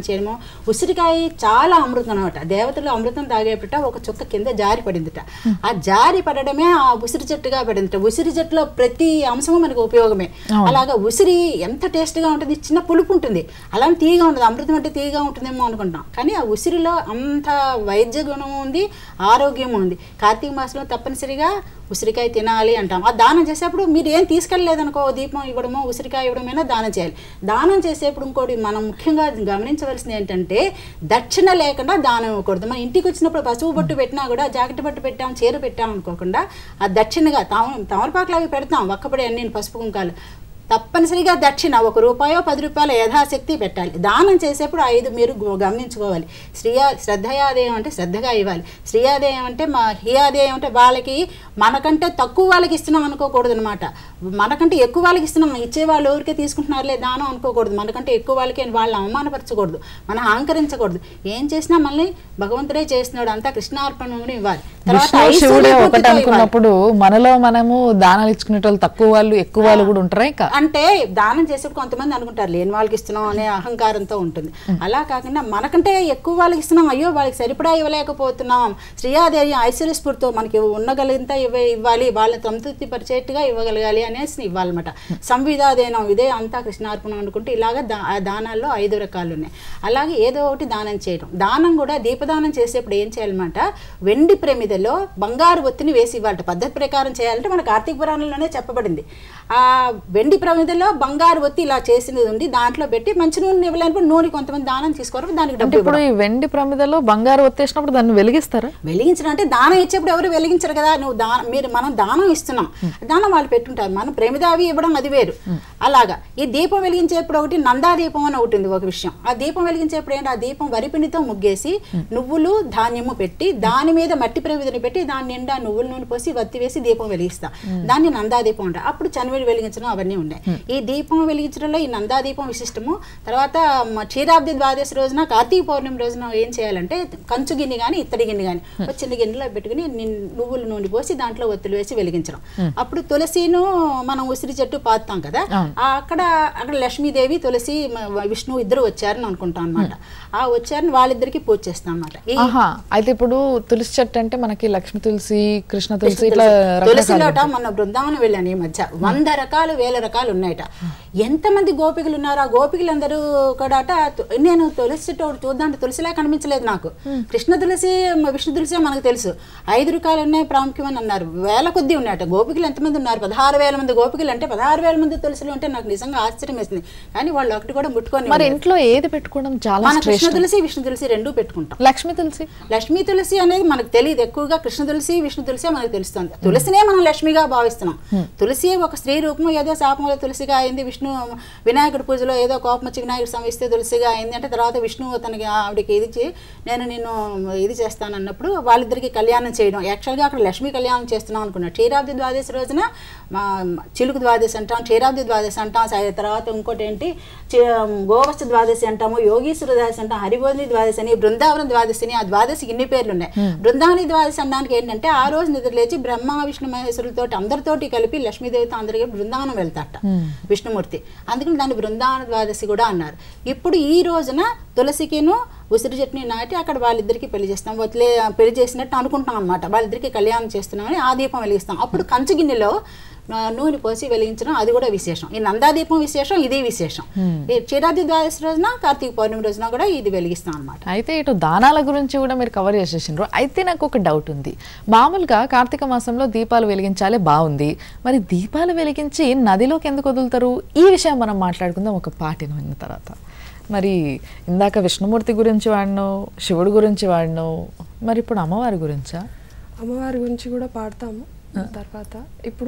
ఉసిరికాయ చాలా అమృతం అనమాట దేవతలు అమృతం తాగేపట ఒక చుక్క కింద జారి పడిందిట ఆ జారి పడడమే ఆ ఉసిరి చెట్టుగా పడిందిట ఉసిరి చెట్టులో ప్రతి అంశము మనకు ఉపయోగమే అలాగా ఉసిరి ఎంత టేస్ట్గా ఉంటుంది చిన్న పులుపు ఉంటుంది అలానే తీయగా ఉంటుంది అమృతం అంటే తీయగా ఉంటుందేమో అనుకుంటాం కానీ ఆ ఉసిరిలో అంత వైద్య గుణం ఉంది ఆరోగ్యం ఉంది కార్తీక మాసంలో తప్పనిసరిగా ఉసిరికాయ తినాలి అంటాం ఆ దానం చేసేప్పుడు మీరు ఏం తీసుకెళ్ళలేదనుకో దీపం ఇవ్వడమో ఉసిరికాయ ఇవ్వడమైనా దానం చేయాలి దానం చేసేప్పుడు ఇంకోటి మనం ముఖ్యంగా గమనించవలసింది ఏంటంటే దక్షిణ లేకుండా దానం ఇవ్వకూడదు మన ఇంటికి వచ్చినప్పుడు పసుపు బొట్టు పెట్టినా కూడా జాకెట్ బొట్టు పెట్టాం చీర పెట్టాం అనుకోకుండా ఆ దక్షిణగా తమ తమలపాకులు అవి పెడతాం ఒక్కపడి అన్ని పసుపు కుంకాలు తప్పనిసరిగా దక్షిణ ఒక రూపాయో పది రూపాయల యథాశక్తి పెట్టాలి దానం చేసేప్పుడు ఐదు మీరు గు- గమనించుకోవాలి శ్రీయా శ్రద్ధయాదేయం అంటే శ్రద్ధగా ఇవ్వాలి శ్రీయాదేయం అంటే మా హియాదేయం అంటే వాళ్ళకి మనకంటే తక్కువ వాళ్ళకి ఇస్తున్నాం అనుకోకూడదు అనమాట మనకంటే ఎక్కువ వాళ్ళకి ఇస్తున్నాం ఇచ్చే వాళ్ళు ఎవరికే తీసుకుంటున్నారులే దానం అనుకోకూడదు మనకంటే ఎక్కువ వాళ్ళకి వాళ్ళని అవమానపరచకూడదు మనం అహంకరించకూడదు ఏం చేసినా మళ్ళీ భగవంతుడే చేస్తున్నాడు అంతా కృష్ణార్పణని ఇవ్వాలి విష్ణు శివుడే ఐశ్వర్యపూర్తితో ఒకటి ఇవ్వాలి. అనుకున్నప్పుడు మనలో మనము దానాలు ఇచ్చుకునే వాళ్ళు తక్కువ వాళ్ళు ఎక్కువ వాళ్ళు కూడా ఉంటారా ఇంకా అంటే దానం చేసేప్పుడు కొంతమంది అనుకుంటారు లేని వాళ్ళకి ఇస్తున్నాం అనే అహంకారంతో ఉంటుంది అలా కాకుండా మనకంటే ఎక్కువ వాళ్ళకి ఇస్తున్నాం అయ్యో వాళ్ళకి సరిపడా ఇవ్వలేకపోతున్నాం శ్రీయాదేవి ఐశ్వర్య స్ఫూర్తితో మనకి ఉన్నగలిగినంత ఇవ్వ ఇవ్వాలి వాళ్ళని సంతృప్తి పరిచేట్టుగా ఇవ్వగలగాలి అనేసి ఇవ్వాలన్నమాట సంవిధాదేనం ఇదే అంతా కృష్ణార్పణం అనుకుంటే ఇలాగ దా ఆ దానాల్లో ఐదు రకాలు ఉన్నాయి అలాగే ఏదో ఒకటి దానం చేయడం దానం కూడా దీపదానం చేసేప్పుడు ఏం చేయాలన్నమాట వెండి ప్రమిదలో బంగారు ఒత్తిని వేసి ఇవ్వాలి పద్ధతి ప్రకారం చేయాలంటే మన కార్తీక పురాణంలోనే చెప్పబడింది ఆ వెండి ప్రమిదలో బంగారు ఒత్తి ఇలా చేసినది ఉంది దాంట్లో పెట్టి మంచి నూనె ఇవ్వలేనప్పుడు నూనె కొంతమంది దానం తీసుకోరు దానికి అంటే డబ్బు ఇప్పుడు ఈ వెండి ప్రమిదలో బంగారు ఒత్తేసినప్పుడు దాన్ని వెలిగిస్తారా వెలిగించడం అంటే దానం ఇచ్చేప్పుడు ఎవరు వెలిగించరు కదా నువ్వు దానం మీరు మనం దానం ఇస్తున్నాం దానం వాళ్ళు పెట్టుంటారు మనం ప్రేమిదావి ఇవ్వడం అది వేరు అలాగా ఈ దీపం వెలిగించేప్పుడు ఒకటి నందా దీపం అని ఒకటి ఉంది ఒక విషయం ఆ దీపం వెలిగించేప్పుడు ఏంటి ఆ దీపం వరిపిండితో ముగ్గేసి నువ్వులు ధాన్యము పెట్టి దాని మీద మట్టి ప్రమిదని పెట్టి దాని నిండా నువ్వుల నూనె పోసి వత్తి వేసి దీపం వెలిగిస్తాం దాన్ని నందా దీపం అంటారు అప్పుడు చనివిడి వెలిగించడం అవన్నీ ఉన్నాయి ఈ దీపం వెలిగించడంలో ఈ నందా దీపం విశిష్టము తర్వాత మ- క్షీరాబ్ది ద్వాదశి రోజున కార్తీక పౌర్ణమి రోజున ఏం చేయాలంటే కంచు గిన్నె కానీ ఇత్తడి గిన్నె కానీ ఒక చిన్న గిన్నెలో పెట్టుకుని నిన్- నువ్వుల నూనె పోసి దాంట్లో ఒత్తులు వేసి వెలిగించడం అప్పుడు తులసిను మనం ఉసిరి చెట్టు పాతాం కదా ఆ అక్కడ అక్కడ లక్ష్మీదేవి తులసి మ- విష్ణు ఇద్దరు వచ్చారని అనుకుంటాం అనమాట ఆ వచ్చారని వాళ్ళిద్దరికి పూజ చేస్తాం అనమాట ఈ ఆహా అయితే ఇప్పుడు తులసి చెట్టు అంటే మనకి లక్ష్మి తులసి కృష్ణ తులసి ఇట్లా తులసిలోట మొన్న బృందావనం వెళ్ళాను ఈ మధ్య వంద రకాలు వేల రకాలు ఉన్నాయట ఎంతమంది గోపికలు ఉన్నారు ఆ గోపికలందరూ కూడా అట తు- నేను తులసి చెట్టు ఒకటి చూద్దాం తులసిలా కనిపించలేదు నాకు కృష్ణ తులసి మ- విష్ణు తులసి మనకు తెలుసు ఐదు రకాలు ఉన్నాయి ప్రాముఖ్యం అని అన్నారు వేల కొద్దీ ఉన్నాయట గోపికలు ఎంతమంది ఉన్నారు పదహారు వేల మంది గోపికలు అంటే పదహారు వేల మంది తులసిలు అంటే నాకు నిజంగా ఆశ్చర్యం వేసింది కానీ వాళ్ళు ఒకటి కూడా ముట్టుకొని మరి ఇంట్లో ఏది పెట్టుకోవడం చాలా మన కృష్ణ శ్రేష్టం తులసి విష్ణు తులసి రెండూ పెట్టుకుంటాం లక్ష్మి తులసి లక్ష్మీ తులసి అనేది మనకు తెలియదు ఎక్కువగా కృష్ణ తులసి విష్ణు తులసి మనకు తెలుస్తుంది తులసినే మనం లక్ష్మిగా భావిస్తున్నాం తులసి ఒక స్త్రీ రూపం ఏదో శాపంలో తులసిగా అయింది విష్ణు వినాయకుడి పూజలో ఏదో కోపం వచ్చి వినాయకుడు సమయిస్తే తులసిగా అయింది అంటే తర్వాత విష్ణు తనకి ఆవిడకి ఇది ఇచ్చి నేను నిన్ను ఇది చేస్తాను అన్నప్పుడు వాళ్ళిద్దరికి కళ్యాణం చేయడం యాక్చువల్గా అక్కడ లక్ష్మీ కళ్యాణం చేస్తున్నాం అనుకున్నాం క్షీరాబ్ది ద్వాదశి రోజున మా చిలుకు ద్వాదశి అంటాం క్షీరాబ్ది ద్వాదశి అంటాం సా- తర్వాత ఇంకోటి ఏంటి చి- గోవత్స ద్వాదశి అంటాము యోగీశ్వర ద్వాదశి అంటాం హరిబోధిని ద్వాదశి అని బృందావన ద్వాదశి అని ఆ ద్వాదశికి ఇన్ని పేర్లు ఉన్నాయి బృందావని ద్వాదశి అనడానికి ఏంటంటే ఆ రోజు నిద్ర లేచి బ్రహ్మ విష్ణు మహేశ్వరులతో అందరితోటి కలిపి లక్ష్మీదేవితో అందరికీ బృందావనం వెళ్తాట విష్ణుమూర్తి అందుకని దాన్ని బృందావన ద్వాదశి కూడా అన్నారు ఇప్పుడు ఈ రోజున తులసికిను ఉసిరి చెట్టుని నాటి అక్కడ వాళ్ళిద్దరికి పెళ్లి చేస్తాం వదిలే పెళ్లి చేసినట్టు అనుకుంటాం అనమాట వాళ్ళిద్దరికి కళ్యాణం చేస్తున్నామని ఆ దీపం వెలిగిస్తాం అప్పుడు కంచు గిన్నెలో ఆ, నూనె పోసి వెలిగించడం అది కూడా విశేషం ఈ నందాదీపం విశేషం ఇది విశేషం ఈ క్షీరాది ద్వాదశి రోజున కార్తీక పౌర్ణమి రోజున కూడా ఇది వెలిగిస్తాం అనమాట అయితే ఇటు దానాల గురించి కూడా మీరు కవర్ చేసేసిండ్రు అయితే నాకు ఒక డౌట్ ఉంది మామూలుగా కార్తీక మాసంలో దీపాలు వెలిగించాలి బాగుంది మరి దీపాలు వెలిగించి నదిలోకి ఎందుకు వదులుతారు ఈ విషయం మనం మాట్లాడుకుందాం ఒక పాటిని విన్న తర్వాత మరి ఇందాక విష్ణుమూర్తి గురించి వాడినావు శివుడు గురించి వాడినావు మరి ఇప్పుడు అమ్మవారి గురించా అమ్మవారి గురించి కూడా పాడతాము తర్వాత ఇప్పుడు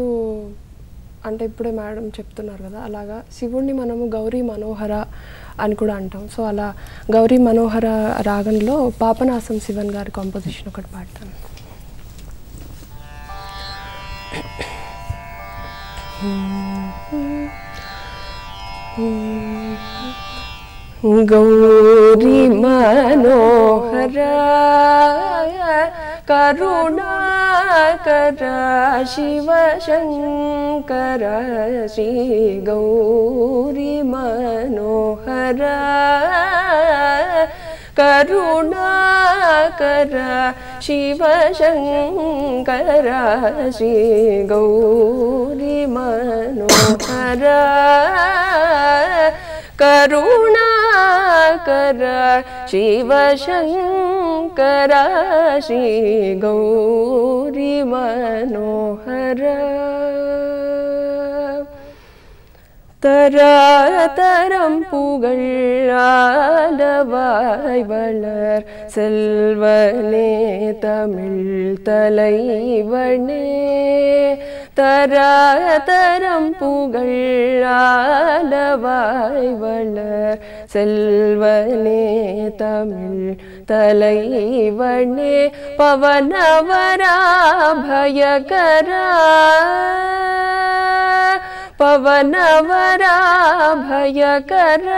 అంటే ఇప్పుడే మేడం చెప్తున్నారు కదా అలాగా శివుణ్ణి మనము గౌరీ మనోహర అని కూడా అంటాం సో అలా గౌరీ మనోహర రాగంలో పాపనాశం శివన్ గారి కాంపోజిషన్ ఒకటి పాడతాను గౌరీ మనోహర కరుణాకర శివ శంకర శ్రీ గౌరీ మనోహర కరుణాకర శివ శంకర శ్రీ గౌరీ మనోహర కరుణాకర శివ శంకర శ్రీ గౌరీ మనోహర தராதரம் புகழாலவாய் வளர் செல்வனே தமிழ் தலைவனே தராதரம் புகழாலவாய் வளர் செல்வனே தமிழ் தலைவனே பவனவரா பயகரா పవనవరా భయకర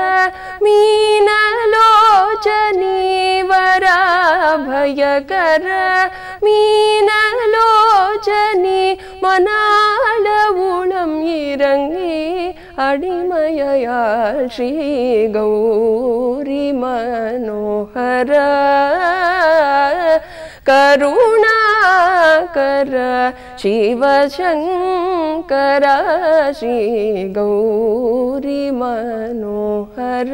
మీనలోచనీ వరా భయకర மீனலோச்சனி மணாளவுளம் இறங்கி அடிமையாள் ஸ்ரீ கௌரி மனோகர கருணாகர சிவசங்கர ஸ்ரீ கௌரி மனோகர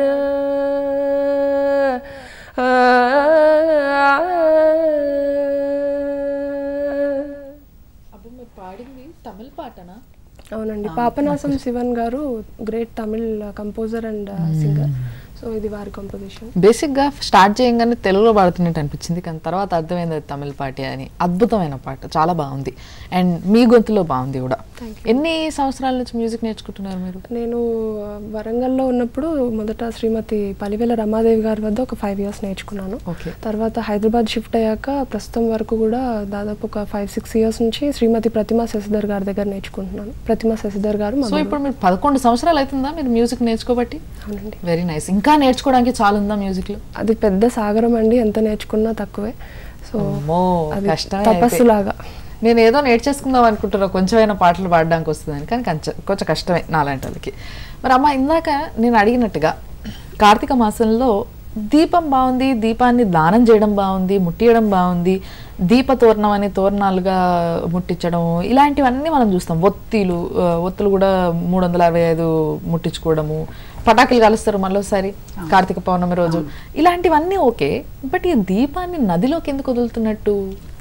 అప్పుడు మీరు పాడింది తమిళ పాటనా అవునండి పాపనాసం శివన్ గారు great Tamil composer and singer so ఇది వారి కంపోజిషన్ బేసిక్గా స్టార్ట్ చేయగానే తెలుగులో పాడుతున్నట్టు అనిపించింది కానీ తర్వాత అర్థమైంది అది తమిళ పాటే అని అద్భుతమైన పాట చాలా బాగుంది అండ్ మీ గొంతులో బాగుంది కూడా ఎన్ని సంవత్సరాల నుంచి మ్యూజిక్ నేర్చుకుంటున్నారు మీరు నేను ఆ, వరంగల్లో ఉన్నప్పుడు మొదట శ్రీమతి పలివేల రమాదేవి గారి వద్ద ఒక ఫైవ్ ఇయర్స్ నేర్చుకున్నాను ఓకే తర్వాత హైదరాబాద్ షిఫ్ట్ అయ్యాక ప్రస్తుతం వరకు కూడా దాదాపు ఒక ఫైవ్ సిక్స్ ఇయర్స్ నుంచి శ్రీమతి ప్రతిమా శశిధర్ గారి దగ్గర నేర్చుకుంటున్నాను ప్రతిమా శశిధర్ గారు మా సో ఇప్పుడు మీరు పదకొండు సంవత్సరాలు అవుతుందా మీరు మ్యూజిక్ నేర్చుకోబట్టి అవునండి వెరీ నైస్ ఇంకా నేర్చుకోవడానికి చాలా ఉందా మ్యూజిక్లో అది పెద్ద సాగరం అండి ఎంత నేర్చుకున్నా తక్కువే సో అమ్మో, అది కష్టమే అయితే. తపస్సులాగా నేను ఏదో నేర్చేసుకుందాం అనుకుంటున్నా కొంచెమైనా పాటలు పాడడానికి వస్తుందని కానీ కొంచెం కొంచెం కష్టమే నాలాంటి వాళ్ళకి మరి అమ్మ ఇందాక నేను అడిగినట్టుగా కార్తీక మాసంలో దీపం బాగుంది దీపాన్ని దానం చేయడం బాగుంది ముట్టియడం బాగుంది దీప తోరణం అని తోరణాలుగా ముట్టించడం ఇలాంటివన్నీ మనం చూస్తాం ఒత్తిలు ఆ, ఒత్తులు కూడా మూడు వందల అరవై ఐదు ముట్టించుకోవడము పటాకులు కలుస్తారు మళ్ళీసారి కార్తీక పౌర్ణమి రోజు ఇలాంటివన్నీ ఓకే బట్ ఈ దీపాన్ని నదిలోకి ఎందుకు వదులుతున్నట్టు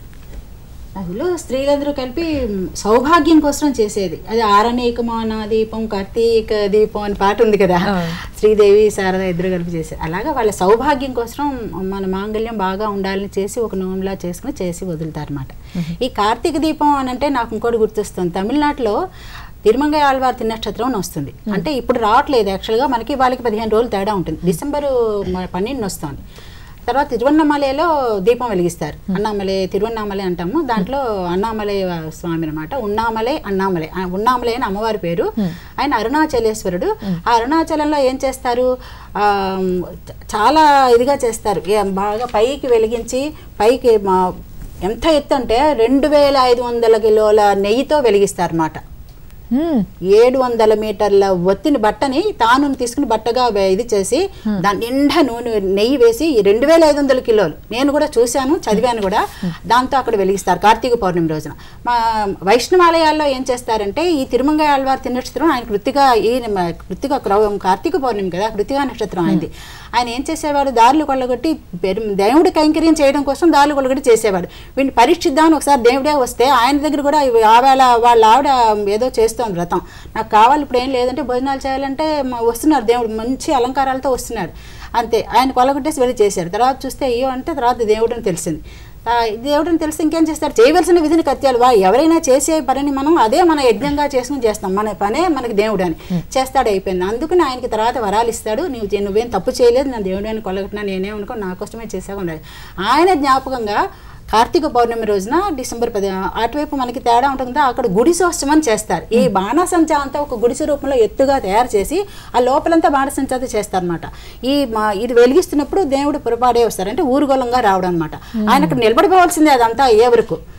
అందులో స్త్రీలందరూ కలిపి మ్, సౌభాగ్యం కోసం చేసేది అది ఆరణేకమాన దీపం కార్తీక దీపం అని పాట ఉంది కదా శ్రీదేవి శారద ఇద్దరు కలిపి చేసేది అలాగా వాళ్ళ సౌభాగ్యం కోసం మన మాంగళ్యం బాగా ఉండాలని చేసి ఒక నోములా చేసుకుని చేసి వదులుతారు అనమాట ఈ కార్తీక దీపం అని అంటే నాకు ఇంకోటి గుర్తొస్తుంది తమిళనాడులో తిరుమంగ ఆళ్వార్ తిన్నక్షత్రం అని వస్తుంది అంటే ఇప్పుడు రావట్లేదు యాక్చువల్గా మనకి వాళ్ళకి పదిహేను రోజులు తేడా ఉంటుంది డిసెంబరు మ- పన్నెండున వస్తుంది తర్వాత తిరువన్నమలైలో దీపం వెలిగిస్తారు అన్నామలై తిరువన్నామలై అంటాము దాంట్లో అన్నామలై స్వామి అనమాట ఉన్నామలై అన్నామలై ఆ ఉన్నామలై అని అమ్మవారి పేరు ఆయన అరుణాచలేశ్వరుడు ఆ అరుణాచలంలో ఏం చేస్తారు ఆ, చ- చాలా ఇదిగా చేస్తారు ఏ- బాగా పైకి వెలిగించి పైకి మా ఎంత ఎత్తు అంటే రెండు వేల ఐదు వందల కిలోల నెయ్యితో వెలిగిస్తారు అన్నమాట హ్మ్. ఏడు వందల మీటర్ల ఒత్తిని బట్టని తాను తీసుకుని బట్టగా వే- ఇది చేసి దాని నిండా నూనె నెయ్యి వేసి ఈ రెండు వేల ఐదు వందల కిలోలు నేను కూడా చూశాను చదివాను కూడా దాంతో అక్కడ వెలిగిస్తారు కార్తీక పౌర్ణమి రోజున మా వైష్ణవాలయాల్లో ఏం చేస్తారంటే ఈ తిరుమంగ ఆళ్వార్ తిన్నక్షత్రం ఆయన కృతిగా ఈ మ- కృతిక క్రౌ- కార్తీక పౌర్ణమి కదా కృతిగా నక్షత్రం ఆయనది ఆయన ఏం చేసేవాడు దారులు కొల్లగొట్టి పెరు- దేవుడి కైంకర్యం చేయడం కోసం దారులు కొల్లగొట్టి చేసేవాడు వీడిని పరీక్షిద్దామని ఒకసారి దేవుడే వస్తే ఆయన దగ్గర కూడా ఇవి ఆవేళ వాళ్ళ ఆవిడ ఏదో చేస్తోంది వ్రతం నాకు కావాలి ఇప్పుడు ఏం లేదంటే భోజనాలు చేయాలంటే మ- వస్తున్నారు దేవుడు మంచి అలంకారాలతో వస్తున్నాడు అంతే ఆయన కొలగొట్టేసి వెళ్ళి చేశారు తర్వాత చూస్తే అయ్యో అంటే తర్వాత దేవుడని తెలిసింది ఆ, దేవుడిని తెలిసి ఇంకేం చేస్తారు చేయవలసిన విధిని కత్యాలు వా ఎవరైనా చేసే పనిని మనం అదే మన యజ్ఞంగా చేసుకుని చేస్తాం మన పనే మనకి దేవుడు అని చేస్తాడు అయిపోయింది అందుకని ఆయనకి తర్వాత వరాలు ఇస్తాడు నువ్వు చే- నువ్వేం తప్పు చేయలేదు నా దేవుడు అని కొలగొట్టినా నేనేమనుకో నా కోసమే చేసావు ఉండాలి ఆయన జ్ఞాపకంగా కార్తీక పౌర్ణమి రోజున డిసెంబర్ పది అటువైపు మనకి తేడా ఉంటుంది కదా, అక్కడ గుడిసోత్సవం చేస్తారు ఈ బాణసంచా అంతా ఒక గుడిసె రూపంలో ఎత్తుగా తయారు చేసి ఆ లోపలంతా బాణసంచాతో చేస్తారనమాట ఈ మా ఇది వెలిగిస్తున్నప్పుడు దేవుడు పొరపాడే వస్తారు అంటే ఊరుగోలంగా రావడం అనమాట ఆయన అక్కడ నిలబడిపోవాల్సిందే అదంతా అయ్యే వరకు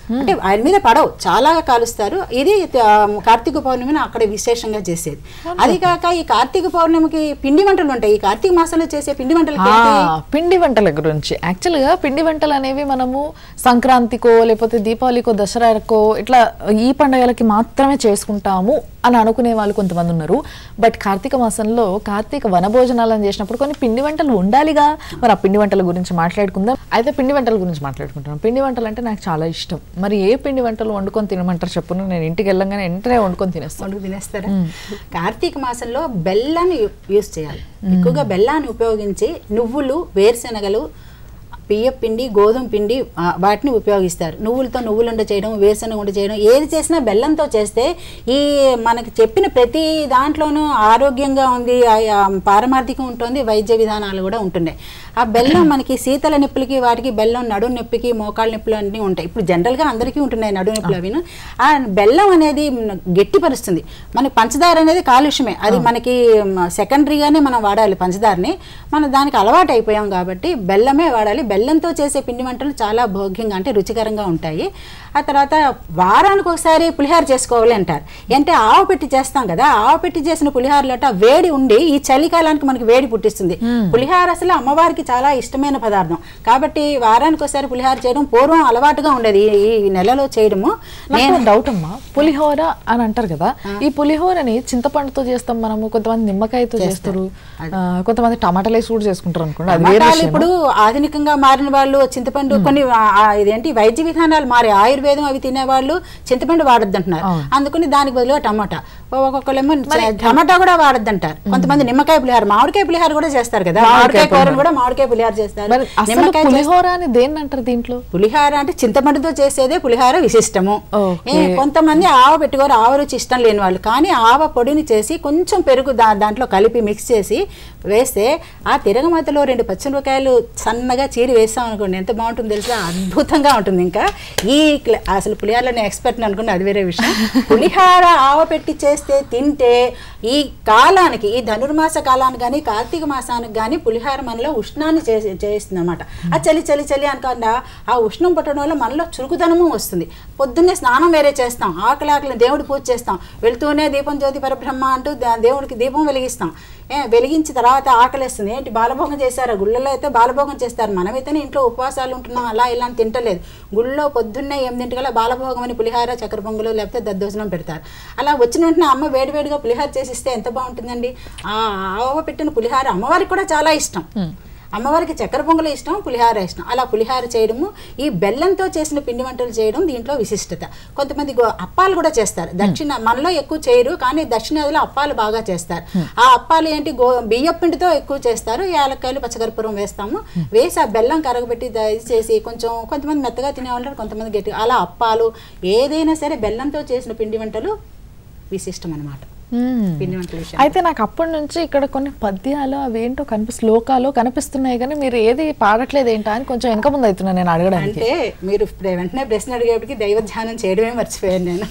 అంటే ఆయన మీద పడవు చాలా కాలుస్తారు ఇది ఆ, కార్తీక పౌర్ణమిని అక్కడ విశేషంగా చేసేది అది కాక ఈ కార్తీక పౌర్ణమికి పిండి వంటలు ఉంటాయి ఈ కార్తీక మాసంలో చేసే పిండి వంటలకి ఆ, ఏంటి? పిండి వంటల గురించి యాక్చువల్గా పిండి వంటలు అనేవి మనము సంక్రాంతికో లేకపోతే దీపావళికో దసరాకో ఇట్లా ఈ పండుగలకి మాత్రమే చేసుకుంటాము అని అనుకునే వాళ్ళు కొంతమంది ఉన్నారు బట్ కార్తీక మాసంలో కార్తీక వనభోజనాలను చేసినప్పుడు కొన్ని పిండి వంటలు ఉండాలిగా మరి ఆ పిండి వంటల గురించి మాట్లాడుకుందాం అయితే పిండి వంటల గురించి మాట్లాడుకుంటాం పిండి వంటలు అంటే నాకు చాలా ఇష్టం మరి ఏ పిండి వంటలు వండుకొని తినమంటారు చెప్పును నేను ఇంటికి వెళ్ళంగానే వెంటనే వండుకొని తినేస్తాను వండుకు తినేస్తారా కార్తీక మాసంలో బెల్లాన్ని యూ- యూస్ చేయాలి ఎక్కువగా బెల్లాన్ని ఉపయోగించి నువ్వులు వేరుశనగలు బియ్య పిండి గోధుమ పిండి ఆ, వాటిని ఉపయోగిస్తారు నువ్వులతో నువ్వులుండ చేయడం వేరుశనగ ఉండ చేయడం ఏది చేసినా బెల్లంతో చేస్తే ఈ మనకి చెప్పిన ప్రతి దాంట్లోనూ ఆరోగ్యంగా ఉంది ఆ- ఆ పారమార్థికం ఉంటుంది వైద్య విధానాలు కూడా ఉంటున్నాయి ఆ బెల్లం మనకి శీతల నొప్పులకి వాటికి బెల్లం నడు నొప్పికి మోకాళ్ళ నొప్పులు అన్నీ ఉంటాయి ఇప్పుడు జనరల్గా అందరికీ ఉంటున్నాయి నడు నొప్పులు అవిను ఆ బెల్లం అనేది మన గట్టిపరుస్తుంది మన పంచదార అనేది కాలుష్యమే అది మనకి సెకండరీగానే మనం వాడాలి పంచదారని మనం దానికి అలవాటు అయిపోయాం కాబట్టి బెల్లమే వాడాలి బెల్లంతో చేసే పిండి వంటలు చాలా భోగ్యంగా అంటే రుచికరంగా ఉంటాయి ఆ తర్వాత వారానికి ఒకసారి పులిహార చేసుకోవాలి అంటారు అంటే ఆవు పెట్టి చేస్తాం కదా ఆవు పెట్టి చేసిన పులిహారలోట వేడి ఉండి ఈ చలికాలానికి మనకి వేడి పుట్టిస్తుంది పులిహార అసలు అమ్మవారికి చాలా ఇష్టమైన పదార్థం కాబట్టి వారానికి ఒకసారి పులిహార చేయడం పూర్వం అలవాటుగా ఉండేది ఈ- ఈ నెలలో చేయడము నేను డౌట్ అమ్మా పులిహోర అని అంటారు కదా ఈ పులిహోరని చింతపండుతో చేస్తాం మనము కొంతమంది నిమ్మకాయతో చేస్తారు ఆ, కొంతమంది టమాటాలు వేసి కూడా చేసుకుంటారు అనుకోండి అది వేరే టమాటాలు విషయం ఇప్పుడు ఆధునికంగా మారిన వాళ్ళు చింతపండు కొన్ని ఆ- ఆ ఇదేంటి వైద్య విధానాలు మారి ఆయుర్వేదం అవి తినేవాళ్ళు చింతపండు వాడద్దంటున్నారు అందుకని దానికి బదులుగా టమాటా ఒక్కొక్కళ్ళేమో టమాటా కూడా వాడద్దంటారు కొంతమంది నిమ్మకాయ పులిహార మామిడికాయ పులిహార కూడా చేస్తారు కదా మామిడికాయ కూరను కూడా మామిడికాయ పులిహార చేస్తారు మరి అసలు నిమ్మకాయ చేస్తారు. పులిహోర అని దేన్ని అంటారు దీంట్లో పులిహార అంటే చింతపండుతో చేసేదే పులిహార విశిష్టము ఓకే. ఏ, కొంతమంది ఆవ పెట్టుకోరు ఆవ రుచి ఇష్టం లేని వాళ్ళు కానీ ఆవ పొడిని చేసి కొంచెం పెరుగు దా దాంట్లో కలిపి మిక్స్ చేసి వేస్తే ఆ తిరగమతలో రెండు పచ్చిమిరపకాయలు సన్నగా చీరి వేస్తాం అనుకోండి ఎంత బాగుంటుందో తెలుసా అద్భుతంగా ఉంటుంది ఇంకా ఈ క్ల- అసలు పులిహారలో నేను ఎక్స్పర్ట్ అనుకుని అది వేరే విషయం పులిహార ఆవ పెట్టి చేస్తే తింటే ఈ కాలానికి ఈ ధనుర్మాస కాలానికి కానీ కార్తీక మాసానికి కానీ పులిహార మనలో ఉష్ణాన్ని చేసి చేస్తుంది అనమాట ఆ చలి చలి చలి అనుకుండా ఆ ఉష్ణం పట్టడం వల్ల మనలో చురుకుదనము వస్తుంది పొద్దున్నే స్నానం వేరే చేస్తాం ఆకలి ఆకలి దేవుడి పూజ చేస్తాం వెళ్తూనే దీపం జ్యోతి పరబ్రహ్మ అంటూ దా- దేవుడికి దీపం వెలిగిస్తాం ఏ వెలిగించి తర్వాత ఆకలేస్తుంది ఏంటి బాలభోగం చేశారా గుళ్ళలో అయితే బాలభోగం చేస్తారు మనమైతేనే ఇంట్లో ఉపవాసాలు ఉంటున్నాం అలా ఇలా అని తింటలేదు గుళ్ళో పొద్దున్నే ఎనిమిదింటికల్లా బాలభోగం అని పులిహార చక్కెర పొంగులు లేకపోతే దద్దోజనం పెడతారు అలా వచ్చిన వెంటనే అమ్మ వేడివేడిగా పులిహార చేసిస్తే ఎంత బాగుంటుందండి ఆ ఆవ పెట్టిన పులిహార అమ్మవారికి కూడా చాలా ఇష్టం అమ్మవారికి చక్కెర పొంగలు ఇష్టం పులిహార ఇష్టం అలా పులిహార చేయడము ఈ బెల్లంతో చేసిన పిండి వంటలు చేయడం దీంట్లో విశిష్టత కొంతమంది గో- అప్పాలు కూడా చేస్తారు దక్షిణ మనలో ఎక్కువ చేయరు కానీ దక్షిణాదిలో అప్పాలు బాగా చేస్తారు ఆ అప్పాలు ఏంటి గో బియ్యం పిండితో ఎక్కువ చేస్తారు యాలక్కాయలు పచ్చకర్పూరం వేస్తాము వేసి ఆ బెల్లం కరగబెట్టి ద- ఇది చేసి కొంచెం కొంతమంది మెత్తగా తినేవాళ్ళు కొంతమంది గట్టిగా అలా అప్పాలు ఏదైనా సరే బెల్లంతో చేసిన పిండి వంటలు విశిష్టం అన్నమాట మ్మ్. పిండి వంటల విషయం అయితే నాకు అప్పటి నుంచి ఇక్కడ కొన్ని పద్యాలు అవేంటో కనిపి శ్లోకాలు కనిపిస్తున్నాయి కానీ మీరు ఏది పాడట్లేదు ఏంటా అని కొంచెం వెనక ముందు అవుతున్నా నేను అడగడానికి అంటే మీరు ఇప్పుడు వెంటనే ప్రశ్న అడిగేప్పటికి దైవ ధ్యానం చేయడమే మర్చిపోయాను నేను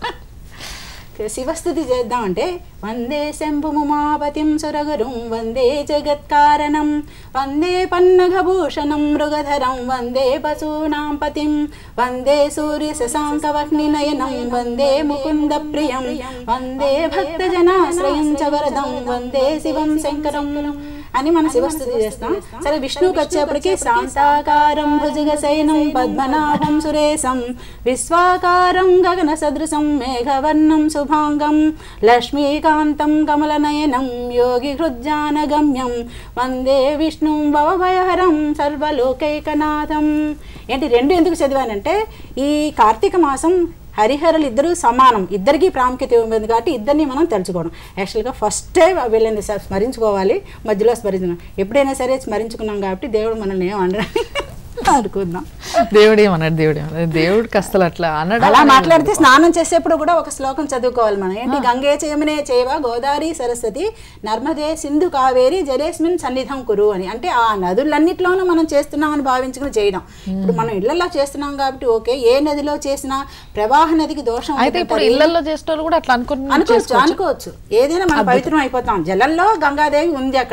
శివస్థుతి చేద్దామంటే వందే శంభుముమాపతిం సురగురుం వందే జగత్కారణం వందే పన్నఘభూషణం మృగధరం వందే పశూనాం పతిం వందే సూర్య శశాంకవహ్ని నయనం వందే ముకుంద ప్రియం వందే భక్తజనాశ్రయం చ వరదం వందే శివం శంకరం అని మనం శివస్థుతి చేస్తాం సరే విష్ణువుకి వచ్చేప్పటికి శాంతాకారం భుజగశయనం పద్మనాభం సురేశం విశ్వాకారం గగన సదృశం మేఘవర్ణం శుభాంగం లక్ష్మీకాంతం కమలనయనం యోగి హృజ్జానగమ్యం వందే విష్ణుం భవభయహరం సర్వలోకైకనాథం ఏంటి రెండు ఎందుకు చదివానంటే ఈ కార్తీక మాసం హరిహరులు ఇద్దరు సమానం ఇద్దరికి ప్రాముఖ్యత ఇవ్వబడింది కాబట్టి ఇద్దరిని మనం తెలుసుకోవడం యాక్చువల్గా ఫస్టే వీళ్ళని స- స్మరించుకోవాలి మధ్యలో స్మరించుకున్నాం ఎప్పుడైనా సరే స్మరించుకున్నాం కాబట్టి దేవుడు మనల్ని ఏం అనరని అనుకుందాం దేవుడు ఏమన్నాడు దేవుడు ఏమన్నాడు దేవుడికి అసలు అట్లా అన్నాడు అలా మాట్లాడితే స్నానం చేసేప్పుడు కూడా ఒక శ్లోకం చదువుకోవాలి మనం ఏంటి గంగే చేయమనే చేవ గోదావరి సరస్వతి నర్మదే సింధు కావేరి జలేస్మిన్ సన్నిధం కురు అని అంటే ఆ నదులన్నిట్లోనూ మనం చేస్తున్నామని భావించుకుని చేయడం ఇప్పుడు మనం ఇళ్లలో చేస్తున్నాం కాబట్టి ఓకే ఏ నదిలో చేసినా ప్రవాహ నదికి దోషం అయితే ఇప్పుడు ఉంటుంది. ఇళ్లలో చేసేటోళ్ళు కూడా అట్లా అనుకుంటున్నారు అనుకోవచ్చు అనుకోవచ్చు ఏదైనా మనం పవిత్రం అయిపోతాం జలంలో గంగాదేవి ఉంది అక్కడ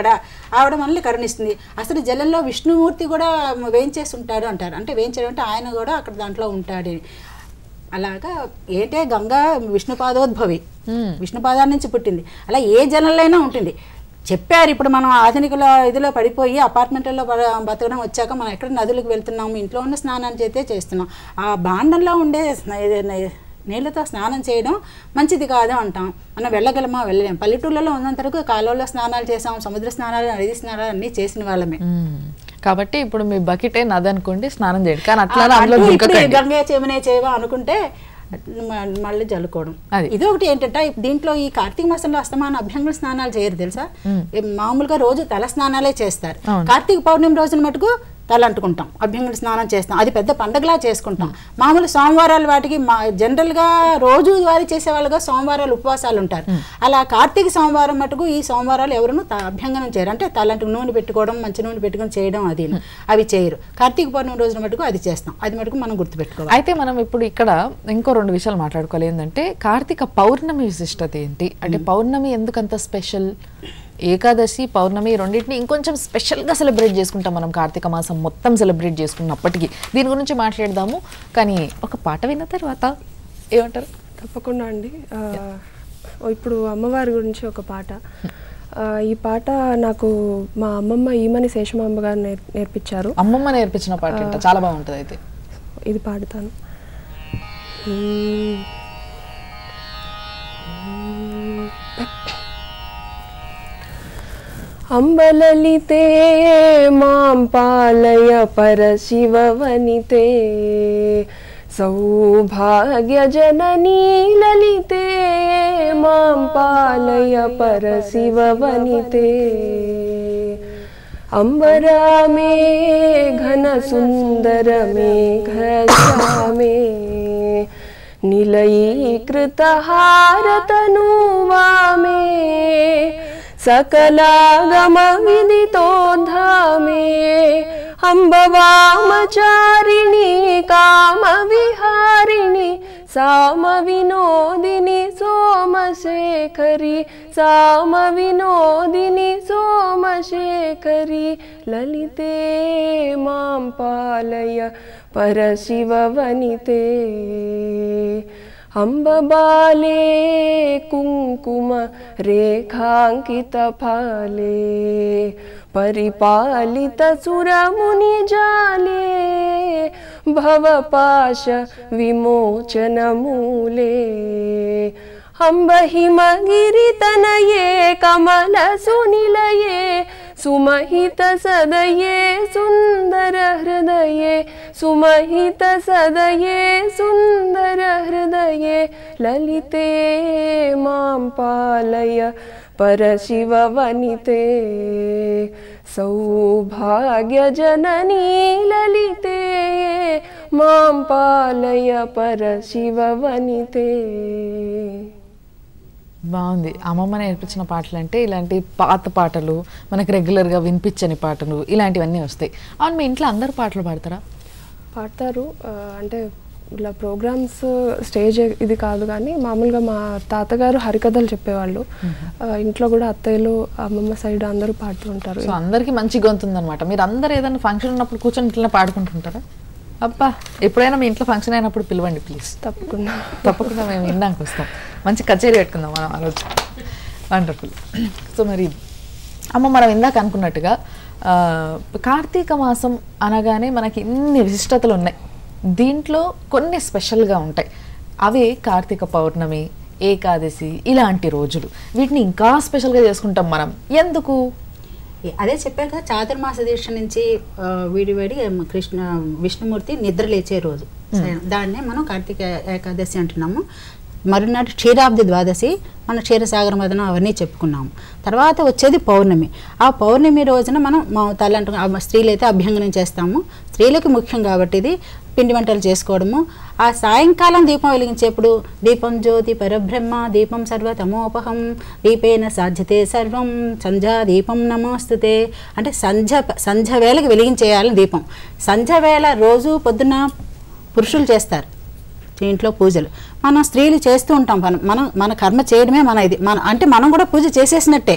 ఆవిడ మనల్ని కరుణిస్తుంది అసలు జలంలో విష్ణుమూర్తి కూడా వేయించేసి ఉంటాడు అంటారు అంటే వేయించడం అంటే ఆయన కూడా అక్కడ దాంట్లో ఉంటాడని అలాగా ఏంటే గంగా విష్ణుపాదోద్భవి విష్ణుపాదాల నుంచి పుట్టింది అలా ఏ జలంలో అయినా ఉంటుంది చెప్పారు ఇప్పుడు మనం ఆధునికుల ఇదిలో పడిపోయి అపార్ట్మెంట్లలో పడ- బతకడం వచ్చాక మనం ఎక్కడ నదులకు వెళ్తున్నాము ఇంట్లో ఉన్న స్నానాన్ని చేస్తే చేస్తున్నాం ఆ బాండంలో ఉండే స్న- ఇది నే- నీళ్ళతో స్నానం చేయడం మంచిది కాదు అంటాం మనం వెళ్ళగలమా వెళ్ళలేం పల్లెటూళ్ళలో ఉన్నంత వరకు కాలువలో స్నానాలు చేసాం సముద్ర స్నానాలు నది స్నానాలు అన్నీ చేసిన వాళ్ళమే మ్మ్. కాబట్టి ఇప్పుడు మీ బకెటే నది అనుకోండి స్నానం చేయండి కానీ అట్లా ఆ, అందులో అంటే ఇప్పుడు దుంకకండి గంగే చెమనే చేవా అనుకుంటే మ- మళ్ళీ జల్లుకోవడం అది. ఇది ఒకటి ఏంటంటే ఇప్పుడు దీంట్లో ఈ కార్తీక మాసంలో అస్తమాన అభ్యంగన స్నానాలు చేయరు తెలుసా ఏ మామూలుగా రోజు తల స్నానాలే చేస్తారు అవును. కార్తీక పౌర్ణమి రోజున మటుకు తల అంటుకుంటాం అభ్యంగన స్నానం చేస్తాం అది పెద్ద పండగలా చేసుకుంటాం మామూలు సోమవారాలు వాటికి మా జనరల్ గా రోజు వారి చేసే వాళ్ళుగా సోమవారాలు ఉపవాసాలు ఉంటారు అలా కార్తీక సోమవారం మటుకు ఈ సోమవారాలు ఎవరును త- అభ్యంగనం చేయరు అంటే తలంటుకు నూనె పెట్టుకోవడం మంచి నూనె పెట్టుకొని చేయడం అది అవి చేయరు కార్తీక పౌర్ణమి రోజున మటుకు అది చేస్తాం అది మటుకు మనం గుర్తుపెట్టుకోవాలి అయితే మనం ఇప్పుడు ఇక్కడ ఇంకో రెండు విషయాలు మాట్లాడుకోవాలి ఏంటంటే కార్తీక పౌర్ణమి విశిష్టత ఏంటి అంటే పౌర్ణమి ఎందుకంత స్పెషల్ ఏకాదశి పౌర్ణమి రెండింటిని ఇంకొంచెం స్పెషల్గా సెలబ్రేట్ చేసుకుంటాం మనం కార్తీక మాసం మొత్తం సెలబ్రేట్ చేసుకున్నప్పటికీ దీని గురించి మాట్లాడదాము కానీ ఒక పాట విన్న తర్వాత ఏమంటారు తప్పకుండా అండి ఆ, ఇప్పుడు అమ్మవారి గురించి ఒక పాట ఆ, ఈ పాట నాకు మా అమ్మమ్మ ఈమని శేషమాంబ గారు నేర్ నేర్పించారు అమ్మమ్మ నేర్పించిన పాట అంట చాలా బాగుంటుంది అయితే ఇది పాడుతాను అంబలలితే మాం పాలయ పరశివవనితే సౌభాగ్యజననీ లలితే మాం పాలయ పరశివవనితే అంబరామే ఘన సుందర మేఘశ్యామే నిలయీకృత హారతనువామే సకలాగమ విదితోద్ధామే అంబవామచారిణి కామ విహారిణి సామ వినోదిని సోమశేఖరి సామ వినోదిని సోమశేఖరి లలితే మాం పాలయ పరశివవనితే అంబబాలే కుంకుమ రేఖాంకిత ఫాలే పరిపాలిత సురముని జాలే భవపాశ విమోచన మూలే అంబ హిమగిరితనయే కమల సునిలయే సుమహిత సదయే సుందర హృదయే సుమహిత సదయే సుందర హృదయే లలితే మాం పాలయ పరశివవనితే సౌభాగ్యజననీ లలితే మాం పాలయ పరశివవనితే బాగుంది అమ్మమ్మ నేర్పించిన పాటలు అంటే ఇలాంటి పాత పాటలు మనకి రెగ్యులర్గా వినిపించని పాటలు ఇలాంటివన్నీ వస్తాయి అవును మీ ఇంట్లో అందరు పాటలు పాడతారా పాడతారు ఆ, అంటే ఇలా ప్రోగ్రామ్స్ స్టేజ్ ఇది కాదు కానీ మామూలుగా మా తాతగారు హరికథలు చెప్పేవాళ్ళు ఆ, ఇంట్లో కూడా అత్తయ్యలు అమ్మమ్మ సైడ్ అందరూ పాడుతూ ఉంటారు సో అందరికీ మంచి గొంతు ఉందన్నమాట మీరు అందరు ఏదైనా ఫంక్షన్ ఉన్నప్పుడు కూర్చొని ఇట్లా పాడుకుంటుంటారా అబ్బా ఎప్పుడైనా మీ ఇంట్లో ఫంక్షన్ అయినప్పుడు పిలవండి ప్లీజ్ తప్పకుండా తప్పకుండా మేము వినడానికి వస్తాం మంచి కచేరీ పెట్టుకుందాం మనం ఆ రోజు వండర్ఫుల్ సో మరి అమ్మ మనం ఇందాక అనుకున్నట్టుగా ఆ, కార్తీక మాసం అనగానే మనకి ఇన్ని విశిష్టతలు ఉన్నాయి దీంట్లో కొన్ని స్పెషల్గా ఉంటాయి అవే కార్తీక పౌర్ణమి ఏకాదశి ఇలాంటి రోజులు వీటిని ఇంకా స్పెషల్గా చేసుకుంటాం మనం ఎందుకు అదే చెప్పాక చాతుర్మాస దీక్ష నుంచి ఆ, వీడివేడి కృష్ణ విష్ణుమూర్తి నిద్ర లేచే రోజు దాన్నే మనం కార్తీక ఏకాదశి అంటున్నాము మరునాటి క్షీరాబ్ది ద్వాదశి మన క్షీరసాగర మదనం అవన్నీ చెప్పుకున్నాము తర్వాత వచ్చేది పౌర్ణమి ఆ పౌర్ణమి రోజున మనం మా తల్లంటు స్త్రీలు అయితే అభ్యంగనం చేస్తాము స్త్రీలకి ముఖ్యం కాబట్టి ఇది పిండి వంటలు చేసుకోవడము ఆ సాయంకాలం దీపం వెలిగించేప్పుడు దీపం జ్యోతి పరబ్రహ్మ దీపం సర్వతమోపహం దీపేన సాధ్యతే సర్వం సంధ్యా దీపం నమోస్తుతే అంటే సంధ్య సంధ్య వేళకి వెలిగించేయాలని దీపం సంధ్య వేళ రోజు పొద్దున్న పురుషులు చేస్తారు ఇంట్లో పూజలు మనం స్త్రీలు చేస్తూ ఉంటాం మనం మనం మన కర్మ చేయడమే మన ఇది మన అంటే మనం కూడా పూజ చేసేసినట్టే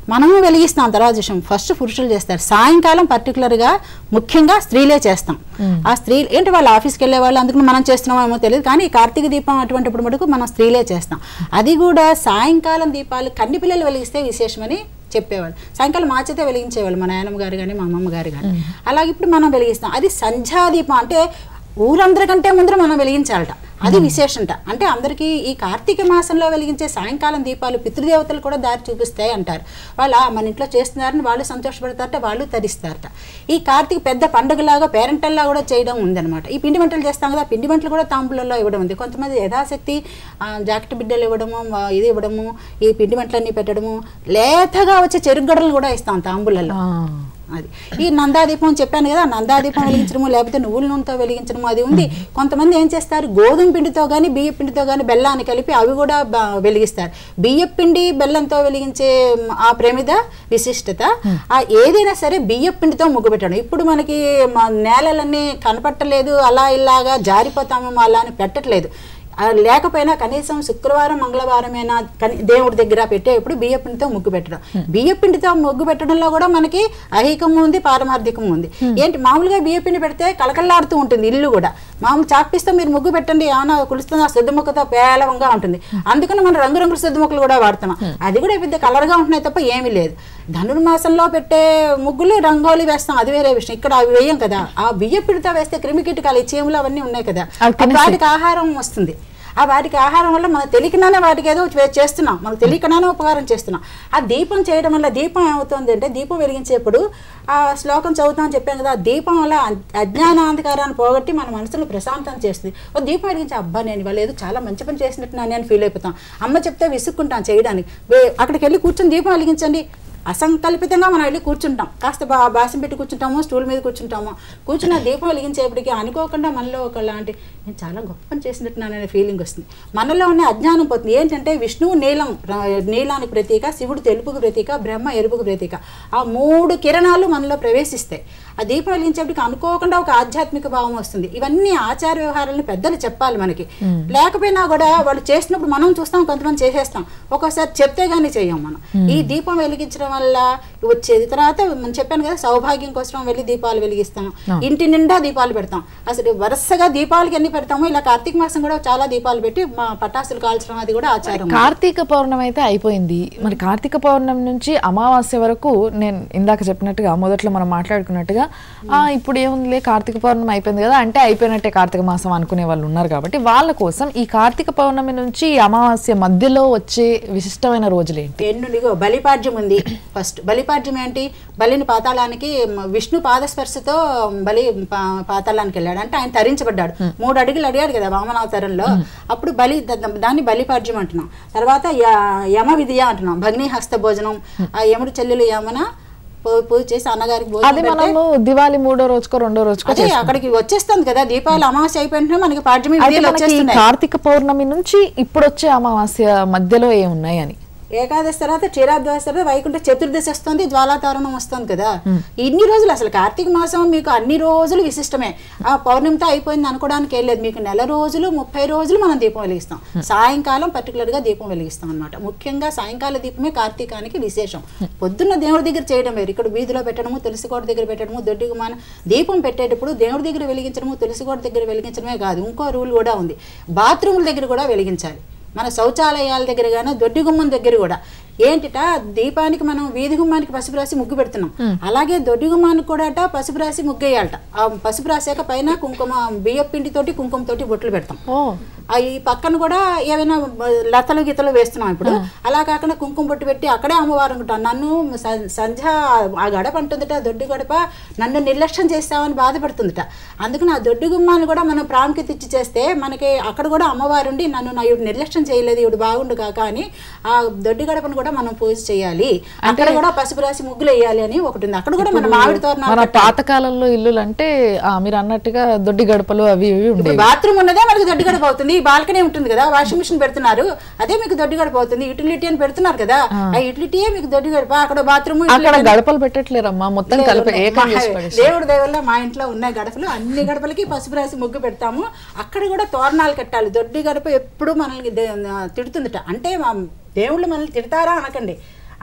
మనము వెలిగిస్తాం తర్వాత విషయం ఫస్ట్ పురుషులు చేస్తారు సాయంకాలం పర్టికులర్గా ముఖ్యంగా స్త్రీలే చేస్తాం ఆ స్త్రీ ఏంటి వాళ్ళు ఆఫీస్కి వెళ్ళే వాళ్ళు అందుకని మనం చేస్తున్నామేమో తెలియదు కానీ ఈ కార్తీక దీపం అటువంటిప్పుడు మటుకు మనం స్త్రీలే చేస్తాం అది కూడా సాయంకాలం దీపాలు కన్ని పిల్లలు వెలిగిస్తే విశేషమని చెప్పేవాళ్ళు సాయంకాలం మాచితే వెలిగించేవాళ్ళు మా నాయనమ్మ గారు కానీ మా అమ్మమ్మ గారు కానీ అలాగే ఇప్పుడు మనం వెలిగిస్తాం అది సంధ్యాదీపం అంటే ఊరందరికంటే ముందర మనం వెలిగించాలట అది విశేషంట అంటే అందరికీ ఈ కార్తీక మాసంలో వెలిగించే సాయంకాలం దీపాలు పితృదేవతలు కూడా దారి చూపిస్తాయి అంటారు వాళ్ళు "ఆ, మన ఇంట్లో చేస్తున్నారని వాళ్ళు సంతోషపడతారట వాళ్ళు తరిస్తారట ఈ కార్తీక పెద్ద పండుగలాగా పేరెంటల్లా కూడా చేయడం ఉందన్నమాట ఈ పిండి వంటలు చేస్తాం కదా ఆ పిండి వంటలు కూడా తాంబూలలో ఇవ్వడం ఉంది కొంతమంది యథాశక్తి ఆ, జాకెట్ బిడ్డలు ఇవ్వడము ఆ, ఇది ఇవ్వడము ఈ పిండి వంటలన్నీ పెట్టడము లేతగా వచ్చే చెరుగడలు కూడా ఇస్తాం తాంబూలలో అది ఈ నందాదీపం చెప్పాను కదా నందాదీపం వెలిగించడము లేకపోతే నువ్వుల నూనెతో వెలిగించడము అది ఉంది కొంతమంది ఏం చేస్తారు గోధుమ పిండితో కానీ బియ్య పిండితో కానీ బెల్లాన్ని కలిపి అవి కూడా బ- వెలిగిస్తారు బియ్య పిండి బెల్లంతో వెలిగించే మ్, ఆ ప్రమిద విశిష్టత ఆ ఏదైనా సరే బియ్య పిండితో ముగ్గు పెట్టడం ఇప్పుడు మనకి మా నేలలన్నీ కనపట్టలేదు అలా ఇలాగా జారిపోతామేమో అలా అని పెట్టట్లేదు ఆ లేకపోయినా కనీసం శుక్రవారం మంగళవారమైనా కని దేవుడి దగ్గర పెట్టేప్పుడు బియ్య పిండితో ముగ్గు పెట్టడం బియ్య పిండితో ముగ్గు పెట్టడంలో కూడా మనకి అహికం ఉంది పారమార్థికం ఉంది ఏంటి మామూలుగా బియ్య పిండి పెడితే కలకల్లాడుతూ ఉంటుంది ఇల్లు కూడా మామూలు చాక్పీస్తో మీరు ముగ్గు పెట్టండి ఏమైనా కులుస్తుంది ఆ శుద్ధ ముక్కతో పేలవంగా ఉంటుంది అందుకని మనం రంగురంగుల శుద్ధ ముక్కలు కూడా వాడుతున్నాం అది కూడా పెద్ద కలర్గా ఉంటున్నాయి తప్ప ఏమీ లేదు ధనుర్మాసంలో పెట్టే ముగ్గులు రంగోలి వేస్తాం అది వేరే విషయం ఇక్కడ అవి వేయం కదా ఆ బియ్య పిండితో వేస్తే క్రిమి కీటకాలు ఈ చీమలు అవన్నీ ఉన్నాయి కదా అవి తినేస్తాయి. వాటికి ఆహారం వస్తుంది ఆ వాటికి ఆహారం వల్ల మనం తెలియకుండానే వాటికి ఏదో చే- చేస్తున్నాం మనకు తెలియకుండానే ఉపకారం చేస్తున్నాం ఆ దీపం చేయడం వల్ల దీపం ఏమవుతుంది అంటే దీపం వెలిగించేప్పుడు ఆ శ్లోకం చదువుతామని చెప్పాను కదా ఆ దీపం వల్ల అజ్ఞాన అంధకారాన్ని పోగొట్టి మన మనసులో ప్రశాంతం చేస్తుంది ఓ దీపం వెలిగించి అబ్బా నేను ఇవాళ ఏదో చాలా మంచి పని చేసినట్టు నేను ఫీల్ అయిపోతాం అమ్మ చెప్తే విసుక్కుంటాం చేయడానికి వే- అక్కడికి వెళ్ళి కూర్చొని దీపం వెలిగించండి అసంకల్పితంగా మనం వెళ్ళి కూర్చుంటాం కాస్త బా బాసం పెట్టి కూర్చుంటాము స్టూల్ మీద కూర్చుంటాము కూర్చున్న దీపం వెలిగించేప్పటికి అనుకోకుండా మనలో ఒకలాంటి నేను చాలా గొప్ప పని చేసినట్టున్నాననే ఫీలింగ్ వస్తుంది మనలో ఉన్న అజ్ఞానం పోతుంది ఏంటంటే విష్ణువు నీలం ర- నీలానికి ప్రతీక శివుడు తెలుపుకు ప్రతీక బ్రహ్మ ఎరుపుకు ప్రతీక ఆ మూడు కిరణాలు మనలో ప్రవేశిస్తాయి ఆ దీపం వెలిగించేప్పటికి అనుకోకుండా ఒక ఆధ్యాత్మిక భావం వస్తుంది ఇవన్నీ ఆచార వ్యవహారాలను పెద్దలు చెప్పాలి మనకి లేకపోయినా కూడా వాళ్ళు చేసినప్పుడు మనం చూస్తాం కొంతమంది చేసేస్తాం ఒక్కోసారి చెప్తే గానీ చెయ్యం మనం ఈ దీపం వెలిగించడం వల్ల వచ్చేది తర్వాత మనం చెప్పాను కదా సౌభాగ్యం కోసం వెళ్ళి దీపాలు వెలిగిస్తాం ఇంటి నిండా దీపాలు పెడతాం అసలు వరుసగా దీపాలకి ఎన్ని పెడతామో ఇలా కార్తీక మాసం కూడా చాలా దీపాలు పెట్టి మా పటాసులు కాల్చడం అది కూడా ఆచారం కార్తీక పౌర్ణమి అయితే అయిపోయింది మరి కార్తీక పౌర్ణమి నుంచి అమావాస్య వరకు నేను ఇందాక చెప్పినట్టుగా మొదట్లో మనం మాట్లాడుకున్నట్టుగా ఆ ఇప్పుడు ఏముందిలే కార్తీక పౌర్ణమి అయిపోయింది కదా అంటే అయిపోయినట్టే కార్తీక మాసం అనుకునే వాళ్ళు ఉన్నారు కాబట్టి వాళ్ళ కోసం ఈ కార్తీక పౌర్ణమి నుంచి ఈ అమావాస్య మధ్యలో వచ్చే విశిష్టమైన రోజులు ఏంటి ఎన్నుడిగో బలిపాడ్యం ఉంది ఫస్ట్ బలిపాడ్యం ఏంటి బలిని పాతాళానికి మ- విష్ణు పాదస్పర్శతో బలి పా- పాతాళానికి వెళ్ళాడు అంటే ఆయన తరించబడ్డాడు మూడు అడుగులు అడిగాడు కదా వామనావతారంలో అప్పుడు బలి ద- ద- దాన్ని బలిపాడ్యం అంటున్నాం తర్వాత య- యమ విధియ అంటున్నాం భగ్ని హస్త భోజనం ఆ యముడు చెల్లెలు యమన పూ- పూజ చేసి అన్నగారికి అది భోజనం పెడితే మనము దివాళి మూడో రోజుకో రెండో రోజుకో అదే అక్కడికి వచ్చేస్తుంది కదా దీపావళి అమావాస్య అయిపోయింటే మనకి పాడ్యమి అయితే విధియలు మనకి ఈ వచ్చేస్తున్నాయి కార్తీక పౌర్ణమి నుంచి ఇప్పుడు వచ్చే అమావాస్య మధ్యలో ఏమున్నాయి అని ఏకాదశి తర్వాత క్షీరాద్వాస తర్వాత వైకుంఠ చతుర్దశి వస్తుంది జ్వాలాతారణం వస్తుంది కదా ఇన్ని రోజులు అసలు కార్తీక మాసం మీకు అన్ని రోజులు విశిష్టమే ఆ పౌర్ణమితో అయిపోయింది అనుకోవడానికి ఏం లేదు మీకు నెల రోజులు ముప్పై రోజులు మనం దీపం వెలిగిస్తాం సాయంకాలం particular గా దీపం వెలిగిస్తాం అన్నమాట ముఖ్యంగా సాయంకాల దీపమే కార్తీకానికి విశేషం పొద్దున్న దేవుడి దగ్గర చేయడం వేరు ఇక్కడ వీధిలో పెట్టడము తులసి కోట దగ్గర పెట్టడము దొడ్డికి మన దీపం పెట్టేటప్పుడు దేవుడి దగ్గర వెలిగించడము తులసి కోట దగ్గర వెలిగించడమే కాదు ఇంకో రూల్ కూడా ఉంది బాత్రూముల దగ్గర కూడా వెలిగించాలి మన శౌచాలయాల దగ్గర కానీ దొడ్డి గుమ్మం దగ్గర కూడా ఏంటిట దీపానికి మనం వీధి గుమ్మానికి పసుపు రాసి ముగ్గు పెడుతున్నాం అలాగే దొడ్డి గుమ్మానికి కూడా అట పసుపు రాసి ముగ్గేయాలట ఆ పసుపు రాసాక పైన కుంకుమ బియ్యం పిండితోటి కుంకుమతోటి బొట్లు పెడతాం ఓ ఆ ఈ పక్కన కూడా ఏమైనా బ- లతలు గీతలు వేస్తున్నాం ఇప్పుడు అలా కాకుండా కుంకుమ బొట్టు పెట్టి అక్కడే అమ్మవారు అనుకుంటాను నన్ను స- సంధ్య ఆ గడప అంటుందిట దొడ్డి గడప నన్ను నిర్లక్ష్యం చేస్తామని బాధపడుతుందిట అందుకని ఆ దొడ్డి గుమ్మాన్ని కూడా మనం ప్రాముఖ్యత ఇచ్చి చేస్తే మనకి అక్కడ కూడా అమ్మవారు ఉండి నన్ను నా ఇవి నిర్లక్ష్యం చేయలేదు ఇవి బాగుండు కాక అని ఆ దొడ్డి గడపను కూడా మనం పూజ చేయాలి అక్కడ కూడా పసుపు రాసి ముగ్గులు వేయాలి అని ఒకటి ఉంది అక్కడ కూడా మన మామిడి తోరణాలు మన కట్టాలి. పాతకాలంలో ఇల్లులు అంటే ఆ, మీరు అన్నట్టుగా దొడ్డి గడపలు అవి ఇవి ఉండేవి ఇప్పుడు బాత్రూమ్ ఉన్నదే మనకి దొడ్డి గడప అవుతుంది బాల్కనీ ఉంటుంది కదా వాషింగ్ మిషన్ పెడుతున్నారు అదే మీకు దొడ్డి గడప అవుతుంది యూటిలిటీ అని పెడుతున్నారు కదా ఆ యూటిలిటీయే మీకు దొడ్డి గడప అక్కడ బాత్రూమ్ అక్కడ గడపలు పెట్టట్లేరమ్మా మొత్తం కలిపి ఏకం చేసి పడేసి దేవుడి దయవల్ల మా ఇంట్లో ఉన్న గడపలు అన్ని గడపలకి పసుపు రాసి ముగ్గు పెడతాము అక్కడ కూడా తోరణాలు కట్టాలి దొడ్డి గడప ఎప్పుడు మనల్ని దే- తిడుతుందట అంటే మా దేవుళ్ళు మనల్ని తిడతారా అనకండి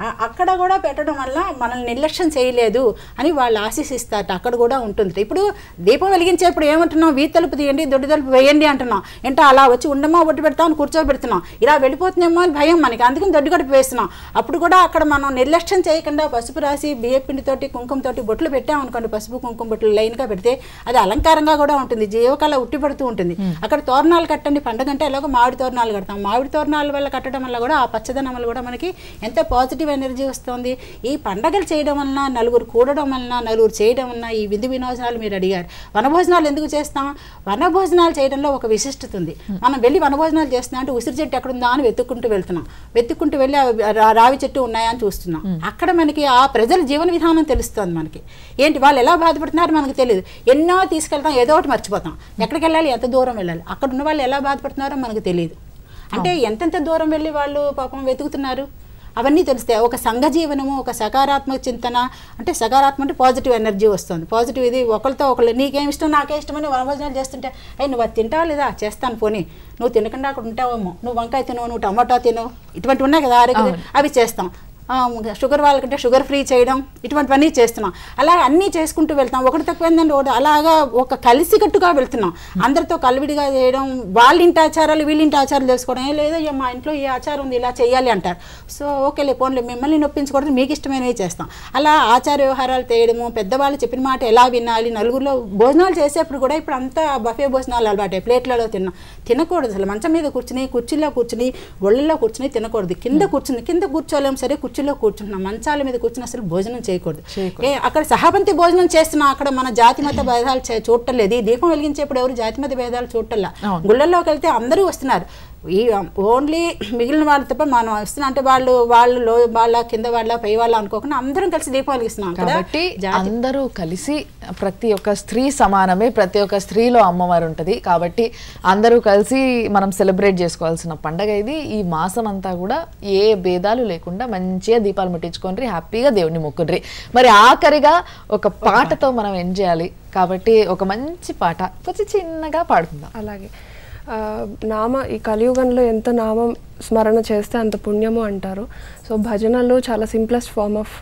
ఆ- అక్కడ కూడా పెట్టడం వల్ల మనల్ని నిర్లక్ష్యం చేయలేదు అని వాళ్ళు ఆశీసిస్తారు అక్కడ కూడా ఉంటుంది ఇప్పుడు దీపం వెలిగించేప్పుడు ఏమంటున్నాం వీ తలుపు తీయండి దొడ్డు తలుపు వేయండి అంటున్నాం ఏంటో అలా వచ్చి ఉండమా ఒడ్డు పెడతాం అని కూర్చోబెడుతున్నాం ఇలా వెళ్ళిపోతుందేమో అని భయం మనకి అందుకని దొడ్డు గడుపు వేస్తున్నాం అప్పుడు కూడా అక్కడ మనం నిర్లక్ష్యం చేయకుండా పసుపు రాసి బియ్య పిండితోటి కుంకుమతోటి బొట్లు పెట్టామనుకోండి పసుపు కుంకుమ బొట్లు లైన్గా పెడితే అది అలంకారంగా కూడా ఉంటుంది జీవకళ ఉట్టిపడుతూ ఉంటుంది అక్కడ తోరణాలు కట్టండి పండుగ అంటే ఎలాగో మామిడి తోరణాలు కడతాం మామిడి తోరణాల వల్ల కట్టడం వల్ల కూడా ఆ పచ్చదనం వల్ల కూడా మనకి ఎంత పాజిటివ్ ఎనర్జీ వస్తుంది ఈ పండగలు చేయడం వలన నలుగురు కూడడం వలన నలుగురు చేయడం వలన ఈ విధి వినోదనాలు మీరు అడిగారు వనభోజనాలు ఎందుకు చేస్తాం వనభోజనాలు చేయడంలో ఒక విశిష్టత ఉంది మనం వెళ్ళి వనభోజనాలు చేస్తున్నాం అంటే ఉసిరి చెట్టు ఎక్కడుందా అని వెతుక్కుంటూ వెళ్తున్నాం వెతుక్కుంటూ వెళ్ళి ఆ రా- రావి చెట్టు ఉన్నాయా అని చూస్తున్నాం అక్కడ మనకి ఆ ప్రజల జీవన విధానం తెలుస్తుంది మనకి ఏంటి వాళ్ళు ఎలా బాధపడుతున్నారో మనకు తెలియదు ఎన్నో తీసుకెళ్తాం ఏదో ఒకటి మర్చిపోతాం ఎక్కడికి వెళ్ళాలి ఎంత దూరం వెళ్ళాలి అక్కడ ఉన్న వాళ్ళు ఎలా బాధపడుతున్నారో మనకు తెలియదు అంటే ఎంతెంత దూరం వెళ్ళి వాళ్ళు పాపం వెతుకుతున్నారు అవన్నీ తెలుస్తాయి ఒక సంఘ జీవనము ఒక సకారాత్మక చింతన అంటే సకారాత్మక అంటే పాజిటివ్ ఎనర్జీ వస్తుంది పాజిటివ్ ఇది ఒకరితో ఒకళ్ళు నీకేం ఇష్టం నాకే ఇష్టమని వనభోజనాలు చేస్తుంటే అయ్యి నువ్వు అది తింటావా లేదా చేస్తాను పోనీ నువ్వు తినకుండా అక్కడ ఉంటావేమో నువ్వు వంకాయ తినవు నువ్వు టమాటా తినవు ఇటువంటి ఉన్నాయి కదా ఆరోగ్య అవి చేస్తాం ఆ, షుగర్ వాళ్ళకంటే షుగర్ ఫ్రీ చేయడం ఇటువంటివన్నీ చేస్తున్నాం అలా అన్నీ చేసుకుంటూ వెళ్తాం ఒకటి తక్కువైందంటే ఒకటి అలాగా ఒక కలిసికట్టుగా వెళ్తున్నాం అందరితో కలివిడిగా చేయడం వాళ్ళ ఇంటి ఆచారాలు వీళ్ళ ఇంటి ఆచారాలు తెలుసుకోవడం "ఏ లేదో అయ్యా మా ఇంట్లో ఈ ఆచారం ఉంది ఇలా చేయాలి అంటారు సో ఓకేలే పోన్లే మిమ్మల్ని నొప్పించకూడదు మీకు ఇష్టమైనవి చేస్తాం అలా ఆచార వ్యవహారాలు చేయడము పెద్దవాళ్ళు చెప్పిన మాట ఎలా వినాలి నలుగురిలో భోజనాలు చేసేప్పుడు కూడా ఇప్పుడు అంతా బఫే భోజనాలు అలవాటే ప్లేట్లలో తిన్నాం తినకూడదు అసలు మంచం మీద కూర్చుని కుర్చీలో కూర్చుని ఒళ్ళల్లో కూర్చుని తినకూడదు కింద కూర్చుని కింద కూర్చోలేము సరే కుర్చీలో కూర్చుంటున్నాం మంచాల మీద కూర్చుని అసలు భోజనం చేయకూడదు ఏ అక్కడ సహపంతి భోజనం చేస్తున్నాం అక్కడ మన జాతి మత భేదాలు చే- చూడటం లేదు ఈ దీపం వెలిగించేప్పుడు ఎవరు జాతి మత భేదాలు చూడటంలా గుళ్ళల్లోకి వెళ్తే అందరూ వస్తున్నారు ఈ ఓన్లీ మిగిలిన వాళ్ళు తప్ప మనం వస్తున్నాం అంటే వాళ్ళు వాళ్ళు లో వాళ్ళ కింద వాళ్ళ పై వాళ్ళ అనుకోకుండా అందరం కలిసి దీపం వెలిగిస్తున్నాం అక్కడ కాబట్టి జాతి అందరూ కలిసి ప్రతి ఒక్క స్త్రీ సమానమే ప్రతి ఒక్క స్త్రీలో అమ్మవారు ఉంటుంది కాబట్టి అందరూ కలిసి మనం సెలబ్రేట్ చేసుకోవాల్సిన పండగ ఇది ఈ మాసం అంతా కూడా ఏ భేదాలు లేకుండా మంచిగా దీపాలు ముట్టించుకొని హ్యాపీగా దేవుడిని మొక్కుండ్రి మరి ఆఖరిగా ఒక పాటతో మనం ఎండ్ చేయాలి కాబట్టి ఒక మంచి పాట కొంచెం చిన్నగా పాడుకుందాం అలాగే ఆ, నామ ఈ కలియుగంలో ఎంత నామం స్మరణ చేస్తే అంత పుణ్యము అంటారు సో భజనలో చాలా సింప్లెస్ట్ ఫార్మ్ ఆఫ్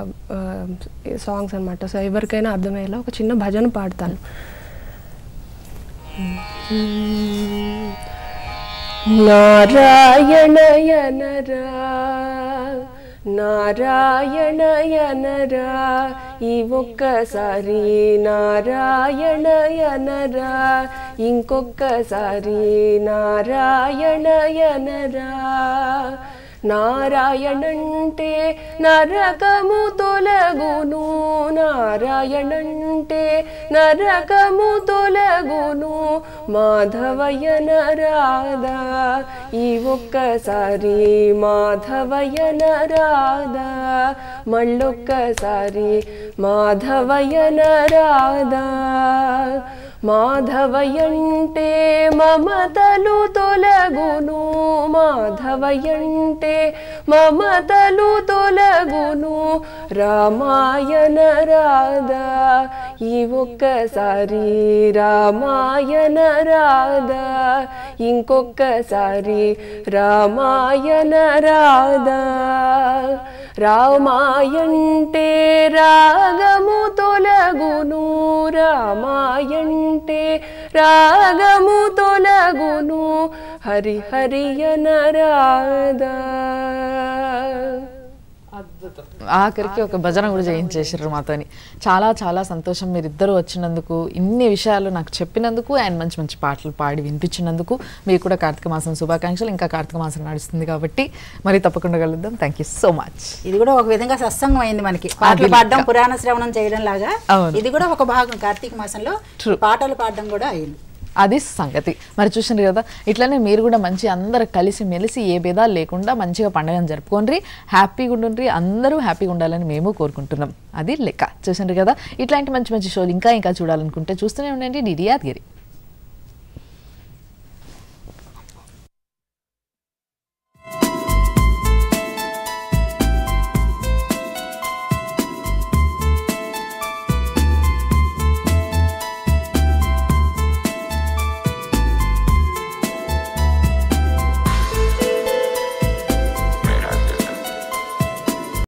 సాంగ్స్ అన్నమాట సో ఎవరికైనా అర్థమయ్యేలా ఒక చిన్న భజన పాడతాను నారాయణయనరా నారాయణయనరా ఈ ఒక్కసారి నారాయణయనరా ఇంకొక్కసారి నారాయణయనరా నారాయణంటే నరకము తొలగును నారాయణంటే నరకము తొలగును మాధవయ్యన రాధా ఈ ఒక్కసారి మాధవయ్యన రాధా మళ్ళొక్కసారి మాధవయ్యన రాధా మాధవయంటే మమతలు తొలగును మాధవయంటే మమతలు తొలగును రామాయణ రాధా ఈ ఒక్కసారి రామాయణ రాధా ఇంకొక్కసారి రామాయణ రాధా రామాయంటే రాగము తొలగును రామాయంటే రాగము తొలగును హరి హరియన రాధా ఆఖరికి ఒక భజన కూడా చేయించేసారు మాతోని చాలా చాలా సంతోషం మీరిద్దరూ వచ్చినందుకు ఇన్ని విషయాలు నాకు చెప్పినందుకు అండ్ మంచి మంచి పాటలు పాడి వినిపించినందుకు మీకు కూడా కార్తీక మాసం శుభాకాంక్షలు ఇంకా కార్తీక మాసం నడుస్తుంది కాబట్టి మరి తప్పకుండా కలుద్దాం థ్యాంక్ యూ సో మచ్ ఇది కూడా ఒక విధంగా సత్సంగం అయింది మనకి పాటలు పాడడం పురాణ శ్రవణం చేయడం లాగా అవును. ఇది కూడా ఒక భాగం కార్తీక మాసంలో True. పాటలు పాడడం కూడా అయింది అది సంగతి మరి చూసిండ్రు కదా ఇట్లానే మీరు కూడా మంచి అందరు కలిసి మెలిసి ఏ భేదాలు లేకుండా మంచిగా పండుగను జరుపుకోండి హ్యాపీగా ఉండండి అందరూ హ్యాపీగా ఉండాలని మేము కోరుకుంటున్నాం అది లెక్క చూసిండ్రు కదా ఇట్లాంటి మంచి మంచి షోలు ఇంకా ఇంకా చూడాలనుకుంటే చూస్తూనే ఉండండి డిడి యాదగిరి